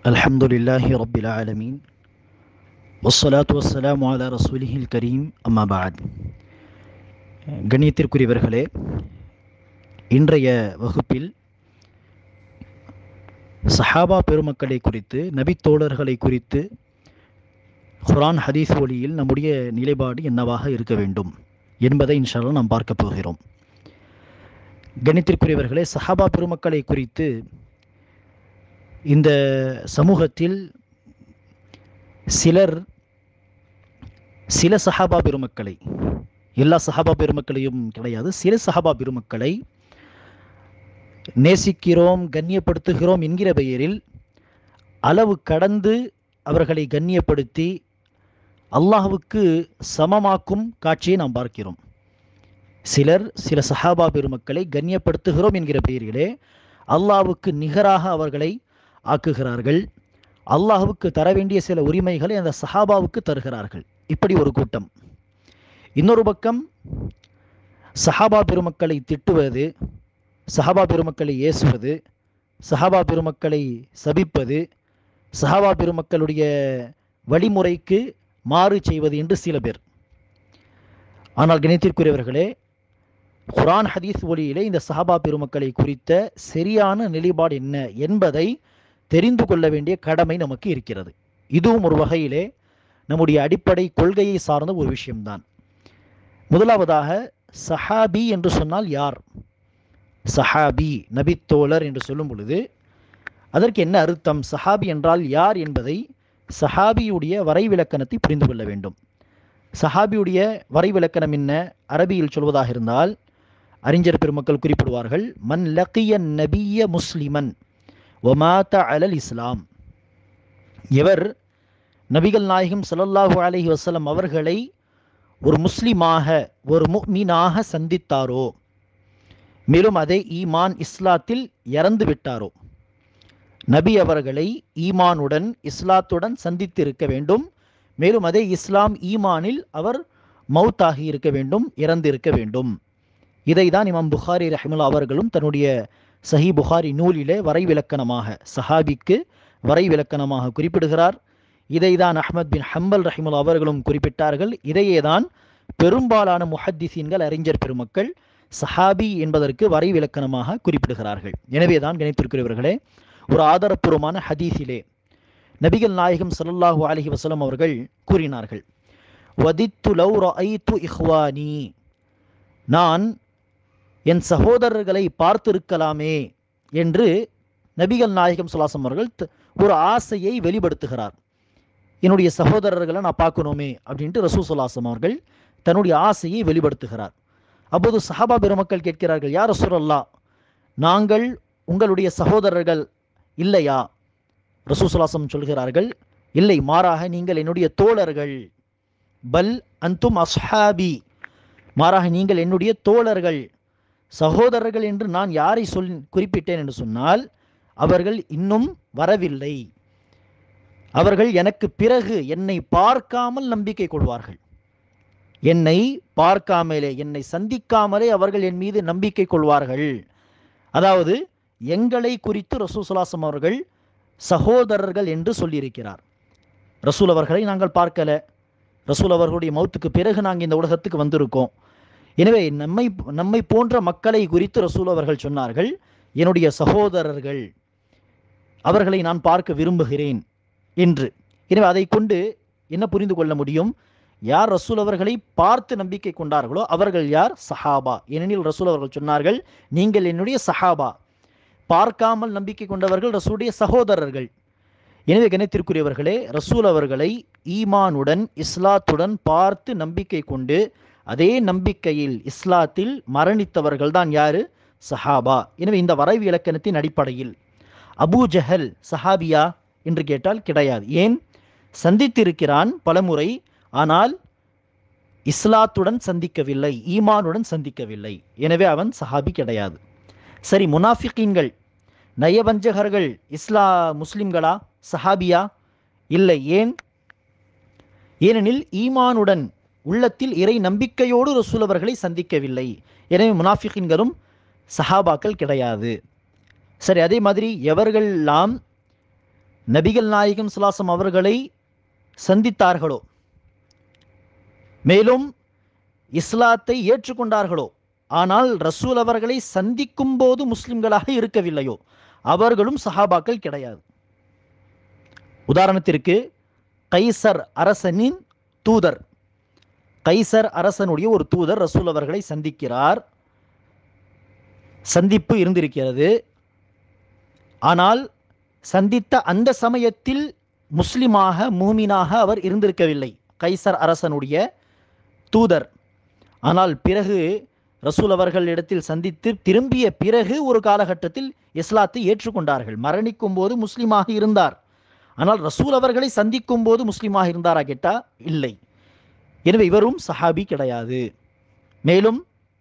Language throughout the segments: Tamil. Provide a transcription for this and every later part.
الحمد لله رب العالمين والصلاة والسلام على رسوله الكريم أما بعد கண்ணியத்திற்குரியவர்களே இன்றைய வகுப்பில் சஹாபா பெருமக்களை குறித்து நபித்தோழர்களை குறித்து குரான் ஹதீஸ் ஒளியில் நம்முடைய நிலைப்பாடு என்னவாக இருக்க வேண்டும் என்பதை இன்ஷால்லா நாம் பார்க்க போகிறோம் கணித்திற்குரியவர்களே சஹாபா பெருமக்களை குறித்து இந்த சமூகத்தில் சிலர் சில சஹாபா பெருமக்களை எல்லா சஹாபா பெருமக்களையும் கிடையாது சில சஹாபா பெருமக்களை நேசிக்கிறோம் கண்ணியப்படுத்துகிறோம் என்கிற பெயரில் அளவு கடந்து அவர்களை கண்ணியப்படுத்தி அல்லாஹுவுக்கு சமமாக்கும் காட்சியை நாம் பார்க்கிறோம் சிலர் சில சஹாபா பெருமக்களை கண்ணியப்படுத்துகிறோம் என்கிற பெயரிலே அல்லாஹுக்கு நிகராக அவர்களை ஆக்குகிறார்கள் அல்லாஹுவுக்கு தர வேண்டிய சில உரிமைகளை அந்த சஹாபாவுக்கு தருகிறார்கள் இப்படி ஒரு கூட்டம் இன்னொரு பக்கம் சஹாபா பெருமக்களை திட்டுவது சஹாபா பெருமக்களை ஏசுவது சஹாபா பெருமக்களை சபிப்பது சஹாபா பெருமக்களுடைய வழிமுறைக்கு மாறு செய்வது என்று சில பேர் ஆனால் கணித்திற்குரியவர்களே குரான் ஹதீஸ் ஒளியிலே இந்த சஹாபா பெருமக்களை குறித்த சரியான நிலைப்பாடு என்ன என்பதை தெரிந்து கொள்ள வேண்டிய கடமை நமக்கு இருக்கிறது இதுவும் ஒரு வகையிலே நம்முடைய அடிப்படை கொள்கையை சார்ந்த ஒரு விஷயம்தான் முதலாவதாக சஹாபி என்று சொன்னால் யார் சஹாபி நபித்தோழர் என்று சொல்லும் பொழுது அதற்கு என்ன அர்த்தம் சஹாபி என்றால் யார் என்பதை சஹாபியுடைய வரைவிலக்கணத்தை புரிந்து கொள்ள வேண்டும் சஹாபியுடைய வரைவிலக்கணம் என்ன அரபியில் சொல்வதாக இருந்தால் அறிஞர் பெருமக்கள் குறிப்பிடுவார்கள் மன் லக்கிய நபிய முஸ்லிமன் ஒமாத்த அலல் இஸ்லாம் எவர் நபிகள் நாயகம் சல்லல்லாஹு அலஹி வசலம் அவர்களை ஒரு முஸ்லிமாக ஒரு முக்மீனாக சந்தித்தாரோ மேலும் அதை ஈமான் இஸ்லாத்தில் இறந்து விட்டாரோ நபி அவர்களை ஈமானுடன் இஸ்லாத்துடன் சந்தித்து இருக்க வேண்டும் மேலும் அதே இஸ்லாம் ஈமானில் அவர் மவுத்தாகி இருக்க வேண்டும் இறந்து இருக்க வேண்டும் இதை தான் இமாம் புகாரி ரஹிமுல்லா அவர்களும் தன்னுடைய சஹி புகாரி நூலிலே வரைவிலக்கணமாக சஹாபிக்கு வரைவிலக்கணமாக குறிப்பிடுகிறார் இதை தான் அஹமத் பின் ஹம்பல் ரஹிமுல்லா அவர்களும் குறிப்பிட்டார்கள் இதையே தான் பெரும்பாலான முஹத்திசீன்கள் அறிஞர் பெருமக்கள் சஹாபி என்பதற்கு வரைவிலக்கணமாக குறிப்பிடுகிறார்கள் எனவே தான் கணித்திருக்கிறவர்களே ஒரு ஆதாரப்பூர்வமான ஹதீஸிலே நபிகள் நாயகம் சல்லல்லாஹூ அலஹி வசலம் அவர்கள் கூறினார்கள் வதித்து லவ் ரஐத்து இஹ்வானி நான் என் சகோதரர்களை பார்த்திருக்கலாமே என்று நபிகள் நாயகம் சுல்லாசம் அவர்கள் ஒரு ஆசையை வெளிப்படுத்துகிறார் என்னுடைய சகோதரர்களை நான் பார்க்கணுமே அப்படின்ட்டு ரசூ சுல்லாசம் அவர்கள் தன்னுடைய ஆசையை வெளிப்படுத்துகிறார் அப்போது சஹாபா பெருமக்கள் கேட்கிறார்கள் யார் ரசூரல்லா நாங்கள் உங்களுடைய சகோதரர்கள் இல்லையா ரசூசுலாசம் சொல்கிறார்கள் இல்லை மாறாக நீங்கள் என்னுடைய தோழர்கள் பல் அந்தும் அஸ்ஹாபி மாறாக நீங்கள் என்னுடைய தோழர்கள் சகோதரர்கள் என்று நான் யாரை சொல் குறிப்பிட்டேன் என்று சொன்னால் அவர்கள் இன்னும் வரவில்லை அவர்கள் எனக்கு பிறகு என்னை பார்க்காமல் நம்பிக்கை கொள்வார்கள் என்னை பார்க்காமலே என்னை சந்திக்காமலே அவர்கள் என் மீது நம்பிக்கை கொள்வார்கள் அதாவது எங்களை குறித்து ரசூசுலாசம் அவர்கள் சகோதரர்கள் என்று சொல்லியிருக்கிறார் ரசூல் அவர்களை நாங்கள் பார்க்கல ரசூல் அவர்களுடைய மௌத்துக்கு பிறகு நாங்கள் இந்த உலகத்துக்கு வந்திருக்கோம் எனவே நம்மை நம்மை போன்ற மக்களை குறித்து ரசூல் அவர்கள் சொன்னார்கள் என்னுடைய சகோதரர்கள் அவர்களை நான் பார்க்க விரும்புகிறேன் என்று எனவே அதை கொண்டு என்ன புரிந்து கொள்ள முடியும் யார் ரசூல் அவர்களை பார்த்து நம்பிக்கை கொண்டார்களோ அவர்கள் யார் சஹாபா ஏனெனில் ரசூல் அவர்கள் சொன்னார்கள் நீங்கள் என்னுடைய சஹாபா பார்க்காமல் நம்பிக்கை கொண்டவர்கள் ரசூலுடைய சகோதரர்கள் எனவே கணத்திற்குரியவர்களே ரசூல் அவர்களை ஈமானுடன் இஸ்லாத்துடன் பார்த்து நம்பிக்கை கொண்டு அதே நம்பிக்கையில் இஸ்லாத்தில் மரணித்தவர்கள் தான் யாரு சஹாபா எனவே இந்த வரைவு இலக்கணத்தின் அடிப்படையில் அபூ ஜஹல் சஹாபியா என்று கேட்டால் கிடையாது ஏன் சந்தித்திருக்கிறான் பலமுறை ஆனால் இஸ்லாத்துடன் சந்திக்கவில்லை ஈமானுடன் சந்திக்கவில்லை எனவே அவன் சஹாபி கிடையாது சரி முனாஃபிகீன்கள் நயவஞ்சகர்கள் இஸ்லா முஸ்லிம்களா சஹாபியா இல்லை ஏன் ஏனெனில் ஈமானுடன் உள்ளத்தில் இறை நம்பிக்கையோடு ரசூல் அவர்களை சந்திக்கவில்லை எனவே நபிகள் நாயகம் சுலாசம் அவர்களை சந்தித்தார்களோ மேலும் இஸ்லாத்தை ஏற்றுக்கொண்டார்களோ ஆனால் ரசூல் அவர்களை சந்திக்கும் போது முஸ்லிம்களாக இருக்கவில்லையோ அவர்களும் சஹாபாக்கள் கிடையாது உதாரணத்திற்கு கைசர் அரசனின் தூதர் கைசர் அரசனுடைய ஒரு தூதர் ரசூல் அவர்களை சந்திக்கிறார் சந்திப்பு இருந்திருக்கிறது ஆனால் சந்தித்த அந்த சமயத்தில் முஸ்லிமாக மூமினாக அவர் இருந்திருக்கவில்லை கைசர் அரசனுடைய தூதர் ஆனால் பிறகு ரசூல் அவர்கள் இடத்தில் சந்தித்து திரும்பிய பிறகு ஒரு காலகட்டத்தில் இஸ்லாத்தை ஏற்றுக்கொண்டார்கள் மரணிக்கும் போது முஸ்லீமாக இருந்தார் ஆனால் ரசூல் அவர்களை சந்திக்கும் போது முஸ்லீமாக இருந்தாரா கேட்டா இல்லை எனவே இவரும் சஹாபி கிடையாது மேலும்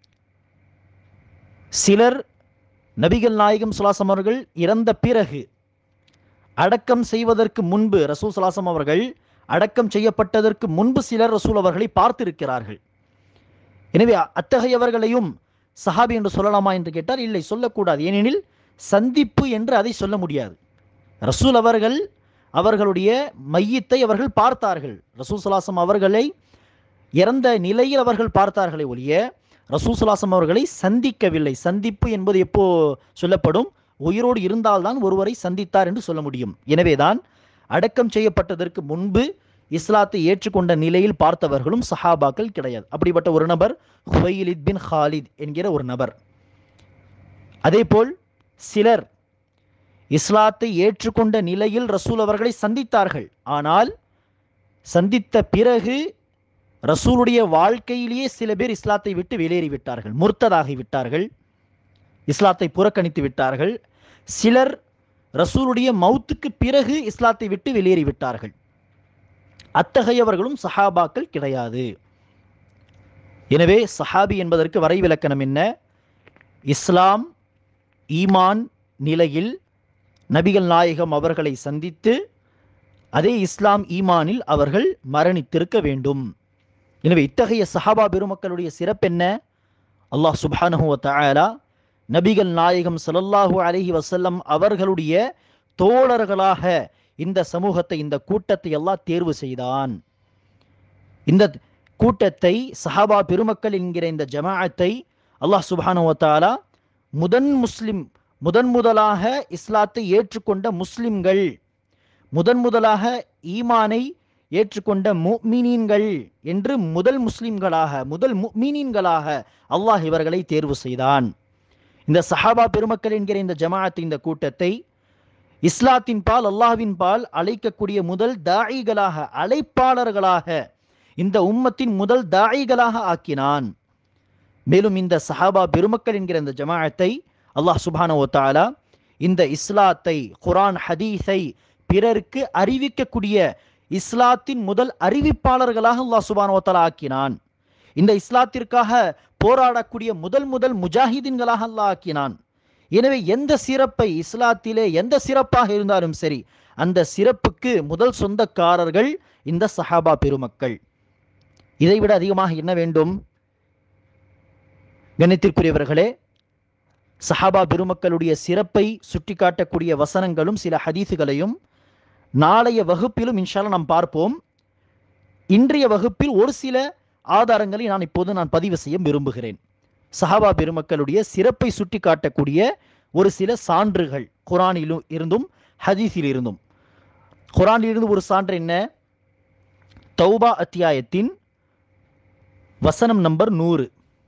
சிலர் நபிகள் நாயகம் சுலாசம் அவர்கள் இறந்த பிறகு அடக்கம் செய்வதற்கு முன்பு ரசூல் சுலாசம் அவர்கள் அடக்கம் செய்யப்பட்டதற்கு முன்பு சிலர் ரசூல் அவர்களை பார்த்திருக்கிறார்கள் எனவே அத்தகையவர்களையும் சஹாபி என்று சொல்லலாமா என்று கேட்டால் இல்லை சொல்லக்கூடாது ஏனெனில் சந்திப்பு என்று அதை சொல்ல முடியாது ரசூல் அவர்கள் அவர்களுடைய மையத்தை அவர்கள் பார்த்தார்கள் ரசூல் சுலாசம் அவர்களை இறந்த நிலையில் அவர்கள் பார்த்தார்களே ஒழிய ரசூல் சுலாசம் அவர்களை சந்திக்கவில்லை சந்திப்பு என்பது எப்போ சொல்லப்படும் உயிரோடு இருந்தால்தான் ஒருவரை சந்தித்தார் என்று சொல்ல முடியும் எனவேதான் அடக்கம் செய்யப்பட்டதற்கு முன்பு இஸ்லாத்தை ஏற்றுக்கொண்ட நிலையில் பார்த்தவர்களும் சஹாபாக்கள் கிடையாது அப்படிப்பட்ட ஒரு நபர் ஹுவைலித் பின் ஹாலித் என்கிற ஒரு நபர் அதேபோல் சிலர் இஸ்லாத்தை ஏற்றுக்கொண்ட நிலையில் ரசூல் அவர்களை சந்தித்தார்கள் ஆனால் சந்தித்த பிறகு ரசூலுடைய வாழ்க்கையிலேயே சில பேர் இஸ்லாத்தை விட்டு வெளியேறி விட்டார்கள் முர்த்ததாகி விட்டார்கள் இஸ்லாத்தை புறக்கணித்து விட்டார்கள் சிலர் ரசூலுடைய மௌத்துக்கு பிறகு இஸ்லாத்தை விட்டு வெளியேறி விட்டார்கள் அத்தகையவர்களும் சஹாபாக்கள் கிடையாது எனவே சஹாபி என்பதற்கு வரைவிலக்கணம் என்ன இஸ்லாம் ஈமான் நிலையில் நபிகள் நாயகம் அவர்களை சந்தித்து அதே இஸ்லாம் ஈமானில் அவர்கள் மரணித்திருக்க வேண்டும் எனவே இத்தகைய சஹாபா பெருமக்களுடைய சிறப்பென்ன அல்லாஹ் சுப்ஹானஹு வ தஆலா நபிகள் நாயகம் ஸல்லல்லாஹு அலைஹி வஸல்லம் அவர்களுடைய தோழர்களாக இந்த சமூகத்தை இந்த கூட்டத்தை எல்லாம் தேர்வு செய்தான் இந்த கூட்டத்தை சஹாபா பெருமக்கள் என்கிற இந்த ஜமாஅத்தை அல்லாஹ் சுப்ஹானஹு வ தஆலா முதன் முஸ்லிம் முதன் முதலாக இஸ்லாத்தை ஏற்றுக்கொண்ட முஸ்லிம்கள் முதன் முதலாக ஈமானை ஏற்றுக்கொண்ட முக்மினீன்கள் என்று முதல் முஸ்லிம்களாக முதல் முக்மினீன்களாக அல்லாஹ் இவர்களை தேர்வு செய்தான் இந்த சஹாபா பெருமக்கள் என்கிற இந்த ஜமாஅத் இந்த கூட்டத்தை இஸ்லாத்தின் பால் அல்லாஹ்வின் பால் அழைக்கக்கூடிய முதல் தாயிகளாக அழைப்பாளர்களாக இந்த உம்மத்தின் முதல் தாயிகளாக ஆக்கினான் மேலும் இந்த சஹாபா பெருமக்கள் என்கிற இந்த ஜமாஅத்தை அல்லாஹ் சுபான ஒத்தாலா இந்த இஸ்லாத்தை குரான் ஹதீஸை பிறருக்கு அறிவிக்கக்கூடிய இஸ்லாத்தின் முதல் அறிவிப்பாளர்களாக அல்லாஹ் சுபான ஒத்தாலா ஆக்கினான் இந்த இஸ்லாத்திற்காக போராடக்கூடிய முதல் முதல் முஜாஹிதீன்களாக அல்லாஹ் ஆக்கினான் எனவே எந்த சிறப்பை இஸ்லாத்திலே எந்த சிறப்பாக இருந்தாலும் சரி அந்த சிறப்புக்கு முதல் சொந்தக்காரர்கள் இந்த சஹாபா பெருமக்கள் இதைவிட அதிகமாக என்ன வேண்டும் கணித்திற்குரியவர்களே சஹாபா பெருமக்களுடைய சிறப்பை சுட்டிக்காட்டக்கூடிய வசனங்களும் சில ஹதீஸுகளையும் நாளைய வகுப்பிலும் இன்ஷால்லா நாம் பார்ப்போம் இன்றைய வகுப்பில் ஒரு சில ஆதாரங்களை நான் இப்போது நான் பதிவு செய்ய விரும்புகிறேன் சஹாபா பெருமக்களுடைய சிறப்பை சுட்டிக்காட்டக்கூடிய ஒரு சில சான்றுகள் குரானிலும் இருந்தும் ஹதீஸில் இருந்தும் குரானில் இருந்து ஒரு சான்று என்ன தௌபா அத்தியாயத்தின் வசனம் நம்பர் நூறு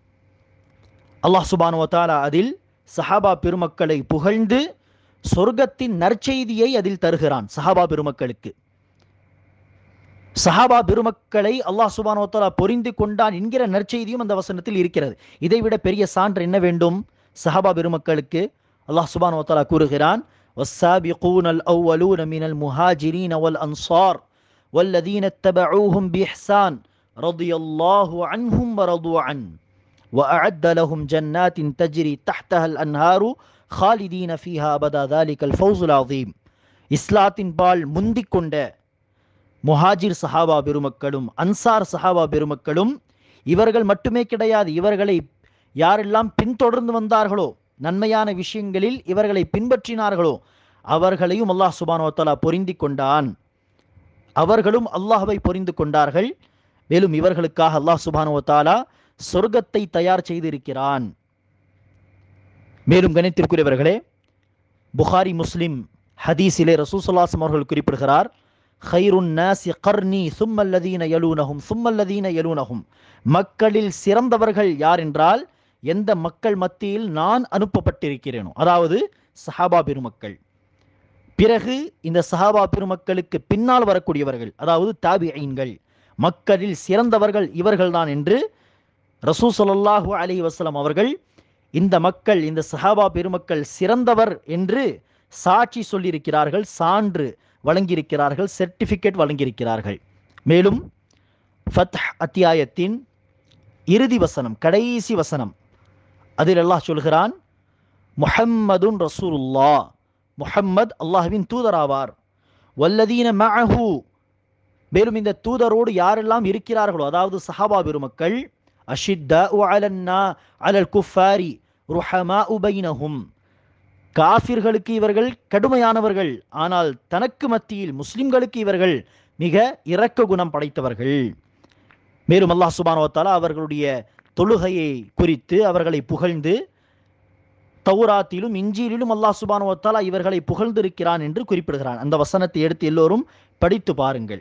அல்லாஹ் சுபானு தாலா அதில் சஹாபா பெருமக்களை புகழ்ந்து சொர்க்கத்தின் நற்செய்தியை அதில் தருகிறான் சஹாபா பெருமக்களுக்கு சஹாபா பெருமக்களை அல்லாஹ் சுபானோ தாலா பொரிந்து கொண்டான் என்கிற நற்செய்தியும் அந்த வசனத்தில் இருக்கிறது இதைவிட பெரிய சான்று என்ன வேண்டும் சஹாபா பெருமக்களுக்கு அல்லாஹ் சுபானோ தாலா கூறுகிறான் والسابقون الأولون من المهاجرين والأنصار والذين اتبعوهم بإحسان رضي الله عنهم ورضوا عنه وأعد لهم جنات تجري تحتها الأنهار خالدين فيها أبدا ذلك الفوز العظيم இஸ்லாத்தின் பால் முந்திக் கொண்ட முஹாஜிர் சஹாபா பெருமக்களும் அன்சார் சஹாபா பெருமக்களும் இவர்கள் மட்டுமே கிடையாது இவர்களை யாரெல்லாம் பின்தொடர்ந்து வந்தார்களோ நன்மையான விஷயங்களில் இவர்களை பின்பற்றினார்களோ அவர்களையும் அல்லாஹ் சுபானோ தஆலா பொருந்தி கொண்டான் அவர்களும் அல்லாஹ்வை பொரிந்து கொண்டார்கள் மேலும் இவர்களுக்காக அல்லாஹ் சுபானோ தஆலா சொர்க்கத்தை தயார் செய்திருக்கிறான் மேலும் கணித்திற்குரியவர்களே புகாரி முஸ்லிம் ஹதீஸிலே ரசூசல்லாசம் அவர்கள் குறிப்பிடுகிறார் ஹைருன் நாசி கர்னி சும்மல்லதீன யலூனஹும் சும்மல்லதீன யலூனஹும் மக்களில் சிறந்தவர்கள் யார் என்றால் எந்த மக்கள் மத்தியில் நான் அனுப்பப்பட்டிருக்கிறேனோ அதாவது சஹாபா பெருமக்கள் பிறகு இந்த சஹாபா பெருமக்களுக்கு பின்னால் வரக்கூடியவர்கள் அதாவது தாபிஐன்கள் மக்களில் சிறந்தவர்கள் இவர்கள்தான் என்று ரசூ ஸல்லல்லாஹு அலைஹி வஸல்லம் அவர்கள் இந்த மக்கள் இந்த சஹாபா பெருமக்கள் சிறந்தவர் என்று சாட்சி சொல்லியிருக்கிறார்கள் சான்று வழங்கியிருக்கிறார்கள் சர்டிஃபிகேட் வழங்கியிருக்கிறார்கள் மேலும் ஃபத் அத்தியாயத்தின் இறுதி வசனம் கடைசி வசனம் அதில் அல்லாஹ் சொல்கிறான் முஹம்மதுன் ரசூலுல்லா முஹம்மத் அல்லாஹ்வின் தூதராவார் வல்லதீன மஅஹு மேலும் இந்த தூதரோடு யாரெல்லாம் இருக்கிறார்களோ அதாவது சஹாபா பெருமக்கள் அஷித்தா அலன்னா அலல் குஃபாரி ருஹமா உபைனஹும் காஃபிர்களுக்கு இவர்கள் கடுமையானவர்கள் ஆனால் தனக்கு மத்தியில் முஸ்லிம்களுக்கு இவர்கள் மிக இரக்க குணம் படைத்தவர்கள் மேலும் அல்லாஹ் சுபானோத்தாலா அவர்களுடைய தொழுகையை குறித்து அவர்களை புகழ்ந்து தௌராத்திலும் இஞ்சியிலும் அல்லாஹ் சுபானுவத்தாலா இவர்களை புகழ்ந்திருக்கிறான் என்று குறிப்பிடுகிறான் அந்த வசனத்தை எடுத்து எல்லோரும் படித்து பாருங்கள்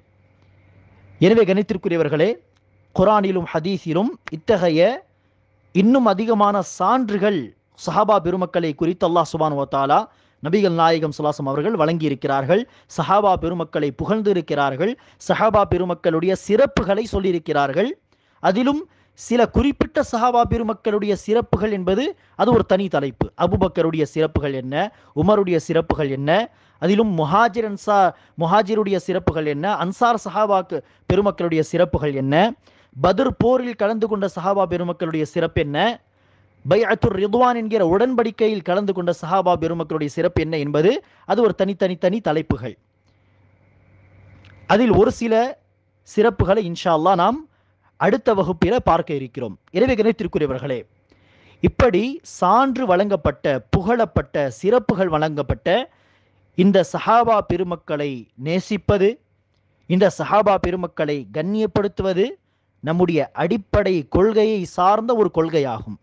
எனவே கணித்திற்குரியவர்களே குரானிலும் ஹதீஸிலும் இத்தகைய இன்னும் அதிகமான சான்றுகள் சஹாபா பெருமக்களை குறித்து அல்லாஹ் சுபானுவத்தாலா நபிகள் நாயகம் சுலாசம் அவர்கள் வழங்கியிருக்கிறார்கள் சஹாபா பெருமக்களை புகழ்ந்து இருக்கிறார்கள் சஹாபா பெருமக்களுடைய சிறப்புகளை சொல்லியிருக்கிறார்கள் அதிலும் சில குறிப்பிட்ட சஹாபா பெருமக்களுடைய சிறப்புகள் என்பது அது ஒரு தனி தலைப்பு அபுபக்கருடைய சிறப்புகள் என்ன உமருடைய சிறப்புகள் என்ன அதிலும் முஹாஜிர் அன்சார் முஹாஜிருடைய சிறப்புகள் என்ன அன்சார் சஹாபாக்கு பெருமக்களுடைய சிறப்புகள் என்ன பத்ர் போரில் கலந்து கொண்ட சஹாபா பெருமக்களுடைய சிறப்பு என்ன பைஅத்துர் ரிதுவான் என்கிற உடன்படிக்கையில் கலந்து கொண்ட சஹாபா பெருமக்களுடைய சிறப்பு என்ன என்பது அது ஒரு தனித்தனி தனி தலைப்புகள் அதில் ஒரு சில சிறப்புகளை இன்ஷா அல்லாஹ் நாம் அடுத்த வகுப்பில பார்க்க இருக்கிறோம் எனவே கணித்திற்குரியவர்களே இப்படி சான்று வழங்கப்பட்ட புகழப்பட்ட சிறப்புகள் வழங்கப்பட்ட இந்த சஹாபா பெருமக்களை நேசிப்பது இந்த சஹாபா பெருமக்களை கண்ணியப்படுத்துவது நம்முடைய அடிப்படை கொள்கையை சார்ந்த ஒரு கொள்கையாகும்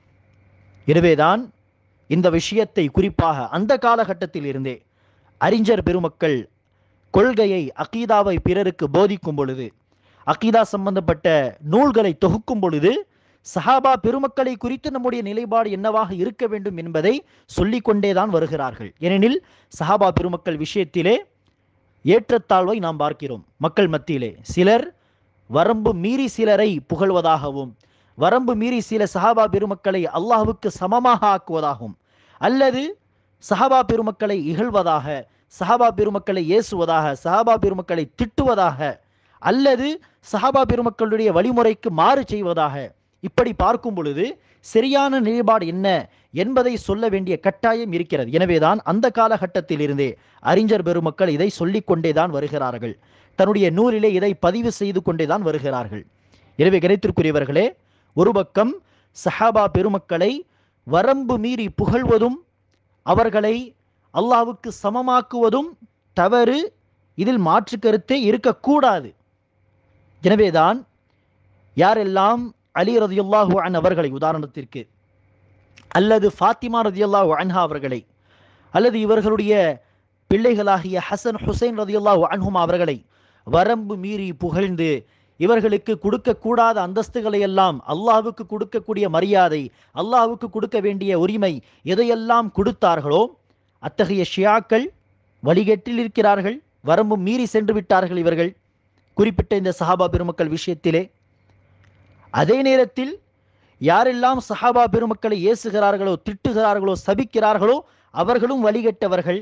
எனவேதான் இந்த விஷயத்தை குறிப்பாக அந்த காலகட்டத்தில் இருந்தே அறிஞர் பெருமக்கள் கொள்கையை அகீதாவை பிறருக்கு போதிக்கும் பொழுது அகீதா சம்பந்தப்பட்ட நூல்களை தொகுக்கும் பொழுது சஹாபா பெருமக்களை குறித்து நம்முடைய நிலைப்பாடு என்னவாக இருக்க வேண்டும் என்பதை சொல்லிக்கொண்டேதான் வருகிறார்கள் ஏனெனில் சஹாபா பெருமக்கள் விஷயத்திலே ஏற்றத்தாழ்வை நாம் பார்க்கிறோம் மக்கள் மத்தியிலே சிலர் வரம்பு மீறி சிலரை புகழ்வதாகவும் வரம்பு மீறி சில சஹாபா பெருமக்களை அல்லாஹ்வுக்கு சமமாக ஆக்குவதாகவும் அல்லது சஹாபா பெருமக்களை இகழ்வதாக சஹாபா பெருமக்களை ஏசுவதாக சஹாபா பெருமக்களை திட்டுவதாக அல்லது சஹாபா பெருமக்களுடைய வழிமுறைக்கு மாறு செய்வதாக இப்படி பார்க்கும் பொழுது சரியான நிலைப்பாடு என்ன என்பதை சொல்ல வேண்டிய கட்டாயம் இருக்கிறது எனவேதான் அந்த காலகட்டத்தில் இருந்தே அறிஞர் பெருமக்கள் இதை சொல்லிக் கொண்டேதான் வருகிறார்கள் தன்னுடைய நூலிலே இதை பதிவு செய்து கொண்டேதான் வருகிறார்கள் எனவே கிடைத்திற்குரியவர்களே ஒரு பக்கம் சஹாபா பெருமக்களை வரம்பு மீறி புகழ்வதும் அவர்களை அல்லாஹ்வுக்கு சமமாக்குவதும் தவறு இதில் மாற்று கருத்தே இருக்கக்கூடாது எனவேதான் யாரெல்லாம் அலி ரதியுல்லாஹு அன் அவர்களை உதாரணத்திற்கு அல்லது ஃபாத்திமா ரதியுல்லாஹு அன்ஹா அவர்களை அல்லது இவர்களுடைய பிள்ளைகளாகிய ஹசன் ஹுசைன் ரதியுல்லாஹு அன்ஹுமா அவர்களை வரம்பு மீறி புகழ்ந்து இவர்களுக்கு கொடுக்கக்கூடாத அந்தஸ்துகளை எல்லாம் அல்லாஹ்வுக்கு கொடுக்கக்கூடிய மரியாதை அல்லாஹ்வுக்கு கொடுக்க வேண்டிய உரிமை எதையெல்லாம் கொடுத்தார்களோ அத்தகைய ஷியாக்கள் வழிகேட்டில் இருக்கிறார்கள் வரம்பு மீறி சென்று விட்டார்கள் இவர்கள் குறிப்பிட்ட இந்த சஹாபா பெருமக்கள் விஷயத்திலே அதே நேரத்தில் யாரெல்லாம் சஹாபா பெருமக்களை ஏசுகிறார்களோ திட்டுகிறார்களோ சபிக்கிறார்களோ அவர்களும் வழிகட்டவர்கள்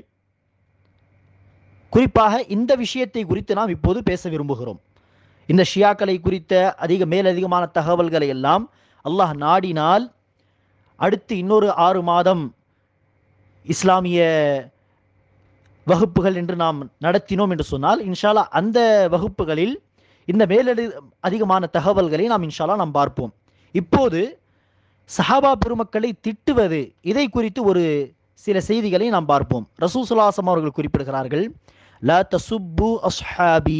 குறிப்பாக இந்த விஷயத்தை குறித்து நாம் இப்போது பேச விரும்புகிறோம் இந்த ஷியாக்களை குறித்த அதிக மேலதிகமான தகவல்களை எல்லாம் அல்லாஹ் நாடினால் அடுத்து இன்னொரு ஆறு மாதம் இஸ்லாமிய வகுப்புகள் என்று நாம் நடத்தினோம் என்று சொன்னால் இன்ஷாலா அந்த வகுப்புகளில் இந்த மேலடி அதிகமான தகவல்களை நாம் இன்ஷாலா நாம் பார்ப்போம் இப்போது சஹாபா பெருமக்களை திட்டுவது இதை குறித்து ஒரு சில செய்திகளை நாம் பார்ப்போம் ரசூசுல்லாசம் அவர்கள் குறிப்பிடுகிறார்கள் லா தசுப்பு அஸ்ஹாபி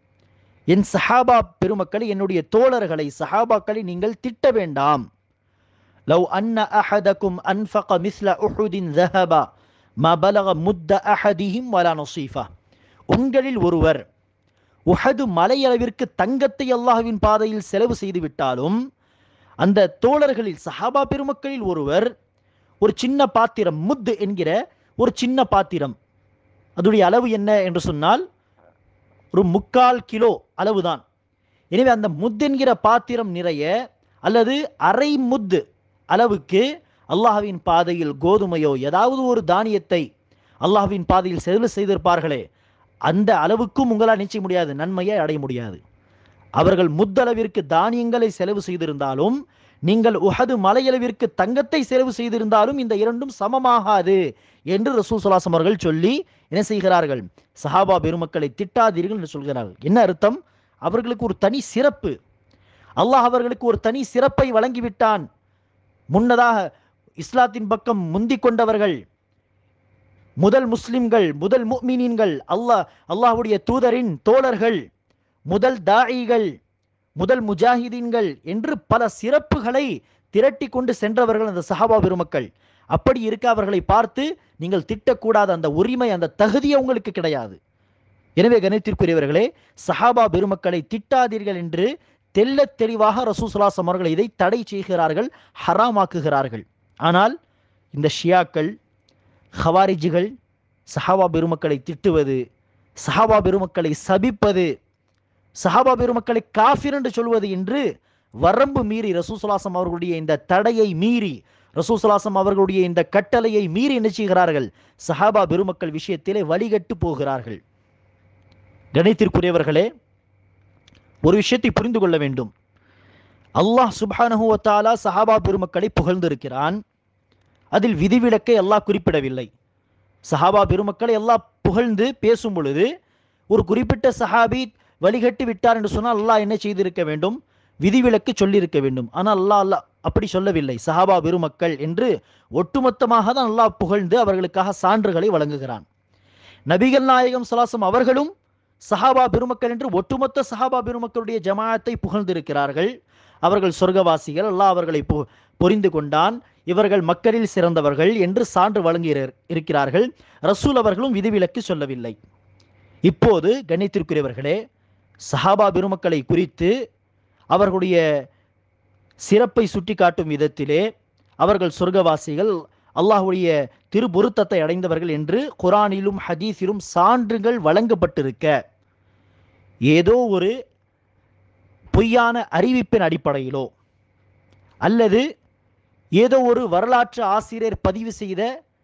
என் சஹாபா பெருமக்களை என்னுடைய தோழர்களை சஹாபாக்களை நீங்கள் திட்ட வேண்டாம் லவ் அன்ன அஹதக்கும் அன்ஃபக மிஸ்ல உஹுதின் ذهبا ما بلغ முத்த அஹதிஹிம் வலா நசீஃபா உங்களில் ஒருவர் உஹது மலையளவிற்கு தங்கத்தை அல்லாஹ்வின் பாதையில் செலவு செய்து விட்டாலும் அந்த தோழர்களில் சஹாபா பெருமக்களில் ஒருவர் ஒரு சின்ன பாத்திரம் முத் என்கிற ஒரு சின்ன பாத்திரம் அதனுடைய அளவு என்ன என்று சொன்னால் ஒரு முக்கால் கிலோ அளவுதான் எனவே அந்த முத் என்கிற பாத்திரம் நிறைய அல்லது அரை முத் அளவுக்கு அல்லாஹ்வின் பாதையில் கோதுமையோ ஏதாவது ஒரு தானியத்தை அல்லாஹ்வின் பாதையில் செலவு செய்திருப்பார்களே அந்த அளவுக்கும் உங்களால் நிச்சய முடியாது நன்மையை அடைய முடியாது அவர்கள் முத்தளவிற்கு தானியங்களை செலவு செய்திருந்தாலும் நீங்கள் உஹது மலையளவிற்கு தங்கத்தை செலவு செய்திருந்தாலும் இந்த இரண்டும் சமமாகாது என்று ரசூல் சுல்லாசம் அவர்கள் சொல்லி என்ன செய்கிறார்கள் சஹாபா பெருமக்களை திட்டாதீர்கள் என்று சொல்கிறார்கள் என்ன அர்த்தம் அவர்களுக்கு ஒரு தனி சிறப்பு அல்லாஹ் அவர்களுக்கு ஒரு தனி சிறப்பை வழங்கிவிட்டான் முன்னதாக இஸ்லாத்தின் பக்கம் முந்திக் கொண்டவர்கள் முதல் முஸ்லிம்கள் முதல் முக்மினீன்கள் அல்லாஹ் அல்லாஹ்வுடைய தூதரின் தோழர்கள் முதல் தாயிகள் முதல் முஜாஹிதீன்கள் என்று பல சிறப்புகளை திரட்டி கொண்டு சென்றவர்கள் அந்த சஹாபா பெருமக்கள் அப்படி இருக்க அவர்களை பார்த்து நீங்கள் திட்டக்கூடாத அந்த உரிமை அந்த தகுதி உங்களுக்கு கிடையாது எனவே கணித்திற்குரியவர்களே சஹாபா பெருமக்களை திட்டாதீர்கள் என்று தெள்ளத் தெளிவாக ரசூசுல்லாசம் அவர்கள் இதை தடை செய்கிறார்கள் ஹராமாக்குகிறார்கள் ஆனால் இந்த ஷியாக்கள் ஹவாரிஜிகள் சஹாபா பெருமக்களை திட்டுவது சஹாபா பெருமக்களை சபிப்பது சஹாபா பெருமக்களை காஃபிர் என்று சொல்வது என்று வரம்பு மீறி ரசூசுலாசம் அவர்களுடைய இந்த தடையை மீறி ரசூசுலாசம் அவர்களுடைய இந்த கட்டளையை மீறி என்ன செய்கிறார்கள் சஹாபா பெருமக்கள் விஷயத்திலே வழிகட்டு போகிறார்கள் கணித்திற்குரியவர்களே ஒரு விஷயத்தை புரிந்து கொள்ள வேண்டும் அல்லாஹ் சுபானஹுவத்தாலா சஹாபா பெருமக்களை புகழ்ந்திருக்கிறான் அதில் விதிவிலக்கை அல்லாஹ் குறிப்பிடவில்லை சஹாபா பெருமக்களை அல்லாஹ் புகழ்ந்து பேசும் பொழுது ஒரு குறிப்பிட்ட சஹாபி வழிகட்டு விட்டார் என்று சொன்னால் அல்லாஹ் என்ன செய்திருக்க வேண்டும் விதிவிலக்கு சொல்லியிருக்க வேண்டும் ஆனால் அல்லாஹ் அல்லாஹ் அப்படி சொல்லவில்லை சஹாபா பெருமக்கள் என்று ஒட்டுமொத்தமாக தான் அல்லாஹ் புகழ்ந்து அவர்களுக்காக சான்றுகளை வழங்குகிறான் நபிகள் நாயகம் சலாசம் அவர்களும் சஹாபா பெருமக்கள் என்று ஒட்டுமொத்த சஹாபா பெருமக்களுடைய ஜமாஅத்தை புகழ்ந்திருக்கிறார்கள் அவர்கள் சொர்க்கவாசிகள் அல்லாஹ் அவர்களை பொ பொரிந்து கொண்டான் இவர்கள் மக்களில் சிறந்தவர்கள் என்று சான்று வழங்கி இருக்கிறார்கள் ரசூல் அவர்களும் விதிவிலக்கு சொல்லவில்லை இப்போது கணித்திற்குரியவர்களே சஹாபா பெருமக்களை குறித்து அவர்களுடைய சிறப்பை சுட்டிக்காட்டும் விதத்திலே அவர்கள் சொர்க்கவாசிகள் அல்லாஹுடைய திருபொருத்தத்தை அடைந்தவர்கள் என்று குரானிலும் ஹதீஸிலும் சான்றுகள் வழங்கப்பட்டிருக்க ஏதோ ஒரு பொய்யான அறிவிப்பின் அடிப்படையிலோ அல்லது ஏதோ ஒரு வரலாற்று ஆசிரியர் பதிவு செய்த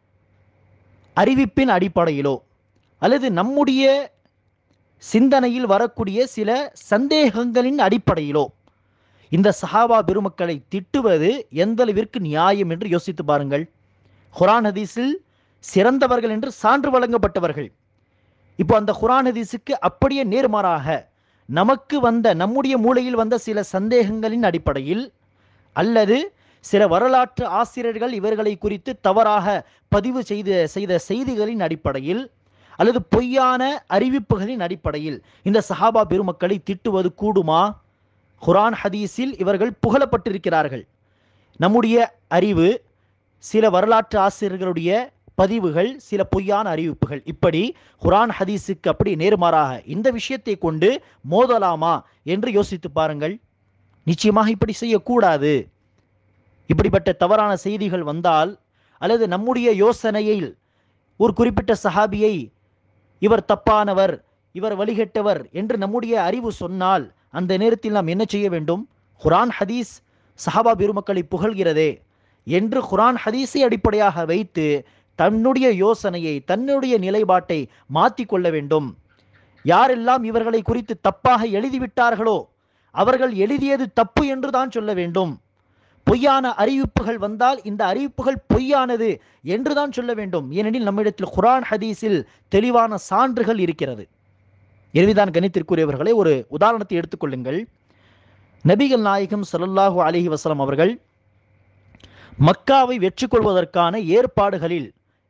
அறிவிப்பின் அடிப்படையிலோ அல்லது நம்முடைய சிந்தனையில் வரக்கூடிய சில சந்தேகங்களின் அடிப்படையிலோ இந்த சஹாபா பெருமக்களை திட்டுவது எந்த அளவிற்கு நியாயம் என்று யோசித்து பாருங்கள் குரான் ஹதீஸில் சிறந்தவர்கள் என்று சான்று வழங்கப்பட்டவர்கள் இப்போ அந்த குரான் ஹதீஸுக்கு அப்படியே நேர்மாறாக நமக்கு வந்த நம்முடைய மூளையில் வந்த சில சந்தேகங்களின் அடிப்படையில் அல்லது சில வரலாற்று ஆசிரியர்கள் இவர்களை குறித்து தவறாக பதிவு செய்த செய்த செய்திகளின் அடிப்படையில் அல்லது பொய்யான அறிவிப்புகளின் அடிப்படையில் இந்த சஹாபா பெருமக்களை திட்டுவது கூடுமா குரான் ஹதீஸில் இவர்கள் புகழப்பட்டிருக்கிறார்கள் நம்முடைய அறிவு சில வரலாற்று ஆசிரியர்களுடைய பதிவுகள் சில பொய்யான அறிவிப்புகள் இப்படி குரான் ஹதீஸுக்கு அப்படி நேர்மாறாக இந்த விஷயத்தை கொண்டு மோதலாமா என்று யோசித்து பாருங்கள் நிச்சயமாக இப்படி செய்யக்கூடாது இப்படிப்பட்ட தவறான செய்திகள் வந்தால் அல்லது நம்முடைய யோசனையில் ஒரு குறிப்பிட்ட சஹாபியை இவர் தப்பானவர் இவர் வழிகட்டவர் என்று நம்முடைய அறிவு சொன்னால் அந்த நேரத்தில் நாம் என்ன செய்ய வேண்டும் குரான் ஹதீஸ் சஹாபா பெருமக்களை புகழ்கிறதே என்று குரான் ஹதீஸை அடிப்படையாக வைத்து தன்னுடைய யோசனையை தன்னுடைய நிலைப்பாட்டை மாற்றி கொள்ள வேண்டும் யாரெல்லாம் இவர்களை குறித்து தப்பாக எழுதிவிட்டார்களோ அவர்கள் எழுதியது தப்பு என்று தான் சொல்ல வேண்டும் பொய்யான அறிவிப்புகள் வந்தால் இந்த அறிவிப்புகள் பொய்யானது என்றுதான் சொல்ல வேண்டும் ஏனெனில் நம்மிடத்தில் குரான் ஹதீஸில் தெளிவான சான்றுகள் இருக்கிறது எனவேதான் கணித்திற்குரியவர்களை ஒரு உதாரணத்தை எடுத்துக்கொள்ளுங்கள் நபிகள் நாயகம் ஸல்லல்லாஹு அலைஹி வஸல்லம் அவர்கள் மக்காவை வெற்றி கொள்வதற்கான ஏற்பாடுகளில்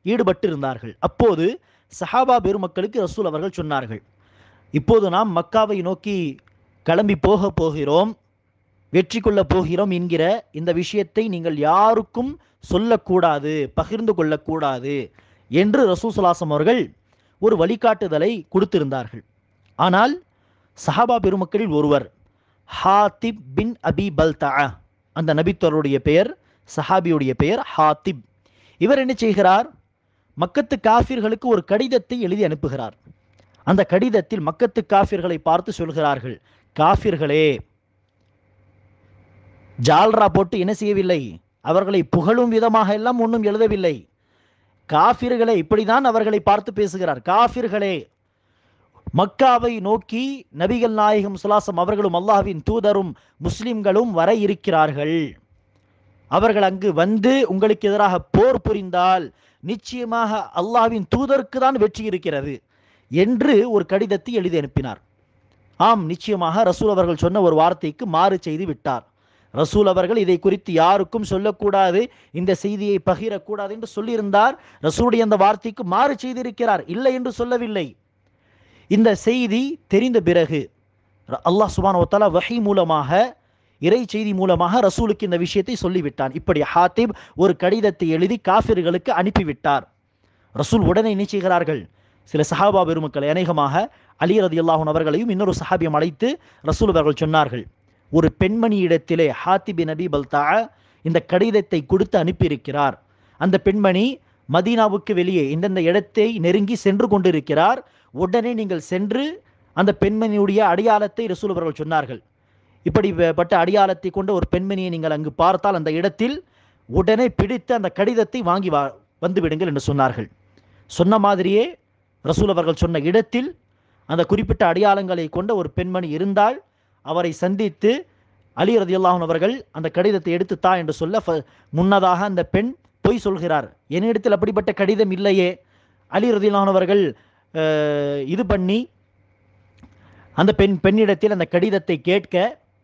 ஈடுபட்டு இருந்தார்கள் அப்போது சஹாபா பெருமக்களுக்கு ரசூல் அவர்கள் சொன்னார்கள் இப்போது நாம் மக்காவை நோக்கி கிளம்பி போக போகிறோம் வெற்றி கொள்ள போகிறோம் என்கிற இந்த விஷயத்தை நீங்கள் யாருக்கும் சொல்லக்கூடாது பகிர்ந்து கொள்ளக்கூடாது என்று ரசூசலாசம் அவர்கள் ஒரு வழிகாட்டுதலை கொடுத்திருந்தார்கள் ஆனால் சஹாபா பெருமக்களில் ஒருவர் ஹாத்திப் பின் அபி பல்தா அந்த நபித்தோருடைய பெயர் சஹாபியுடைய பெயர் ஹாத்திப் இவர் என்ன செய்கிறார் மக்கத்து காஃபிர்களுக்கு ஒரு கடிதத்தை எழுதி அனுப்புகிறார் அந்த கடிதத்தில் மக்கத்து காஃபிர்களை பார்த்து சொல்கிறார்கள் காஃபிர்களே ஜால்ரா போட்டு என்ன செய்யவில்லை அவர்களை புகழும் விதமாக எல்லாம் ஒன்றும் எழுதவில்லை காஃபிர்களை இப்படிதான் அவர்களை பார்த்து பேசுகிறார் காஃபிர்களே மக்காவை நோக்கி நபிகள் நாயகம் சுலாசம் அவர்களும் அல்லாஹ்வின் தூதரும் முஸ்லிம்களும் வர இருக்கிறார்கள் அவர்கள் அங்கு வந்து உங்களுக்கு எதிராக போர் புரிந்தால் நிச்சயமாக அல்லாஹ்வின் தூதருக்கு தான் வெற்றி இருக்கிறது என்று ஒரு கடிதத்தை எழுதி அனுப்பினார் ஆம் நிச்சயமாக ரசூல் அவர்கள் சொன்ன ஒரு வார்த்தைக்கு மாறு செய்து விட்டார் ரசூல் அவர்கள் இதை குறித்து யாருக்கும் சொல்லக்கூடாது இந்த செய்தியை பகிரக்கூடாது என்று சொல்லியிருந்தார் ரசூலுடைய அந்த வார்த்தைக்கு மாறு செய்திருக்கிறார் இல்லை என்று சொல்லவில்லை இந்த செய்தி தெரிந்த பிறகு அல்லாஹ் சுபான் ஒத்தாலா வஹி மூலமாக இறை செய்தி மூலமாக ரசூலுக்கு இந்த விஷயத்தை சொல்லிவிட்டான் இப்படி ஹாத்திப் ஒரு கடிதத்தை எழுதி காஃபிர்களுக்கு அனுப்பிவிட்டார் ரசூல் உடனே என்ன செய்கிறார்கள் சில சஹாபா பெருமக்களை அநேகமாக அலி ரதி அல்லாஹூன் அவர்களையும் இன்னொரு சஹாபியம் அழைத்து ரசூல் அவர்கள் சொன்னார்கள் ஒரு பெண்மணியிடத்திலே ஹாத்திபி நபி பல்தா இந்த கடிதத்தை கொடுத்து அனுப்பியிருக்கிறார் அந்த பெண்மணி மதீனாவுக்கு வெளியே இந்தந்த இடத்தை நெருங்கி சென்று கொண்டிருக்கிறார் உடனே நீங்கள் சென்று அந்த பெண்மணியுடைய அடையாளத்தை ரசூல் அவர்கள் சொன்னார்கள் இப்படிப்பட்ட அடையாளத்தை கொண்ட ஒரு பெண்மணியை நீங்கள் அங்கு பார்த்தால் அந்த இடத்தில் உடனே பிடித்து அந்த கடிதத்தை வாங்கி வா வந்து விடுங்கள் என்று சொன்னார்கள் சொன்ன மாதிரியே ரசூல் அவர்கள் சொன்ன இடத்தில் அந்த குறிப்பிட்ட அடையாளங்களை கொண்ட ஒரு பெண்மணி இருந்தால் அவரை சந்தித்து அலி ரதியுல்லாஹன் அவர்கள் அந்த கடிதத்தை எடுத்து தா என்று சொல்ல ஃப- முன்னதாக அந்த பெண் பொய் சொல்கிறார் என்னிடத்தில் அப்படிப்பட்ட கடிதம் இல்லையே அலி ரதியுல்லாஹன் அவர்கள் அஹ், இது பண்ணி அந்த பெண் பெண்ணிடத்தில் அந்த கடிதத்தை கேட்க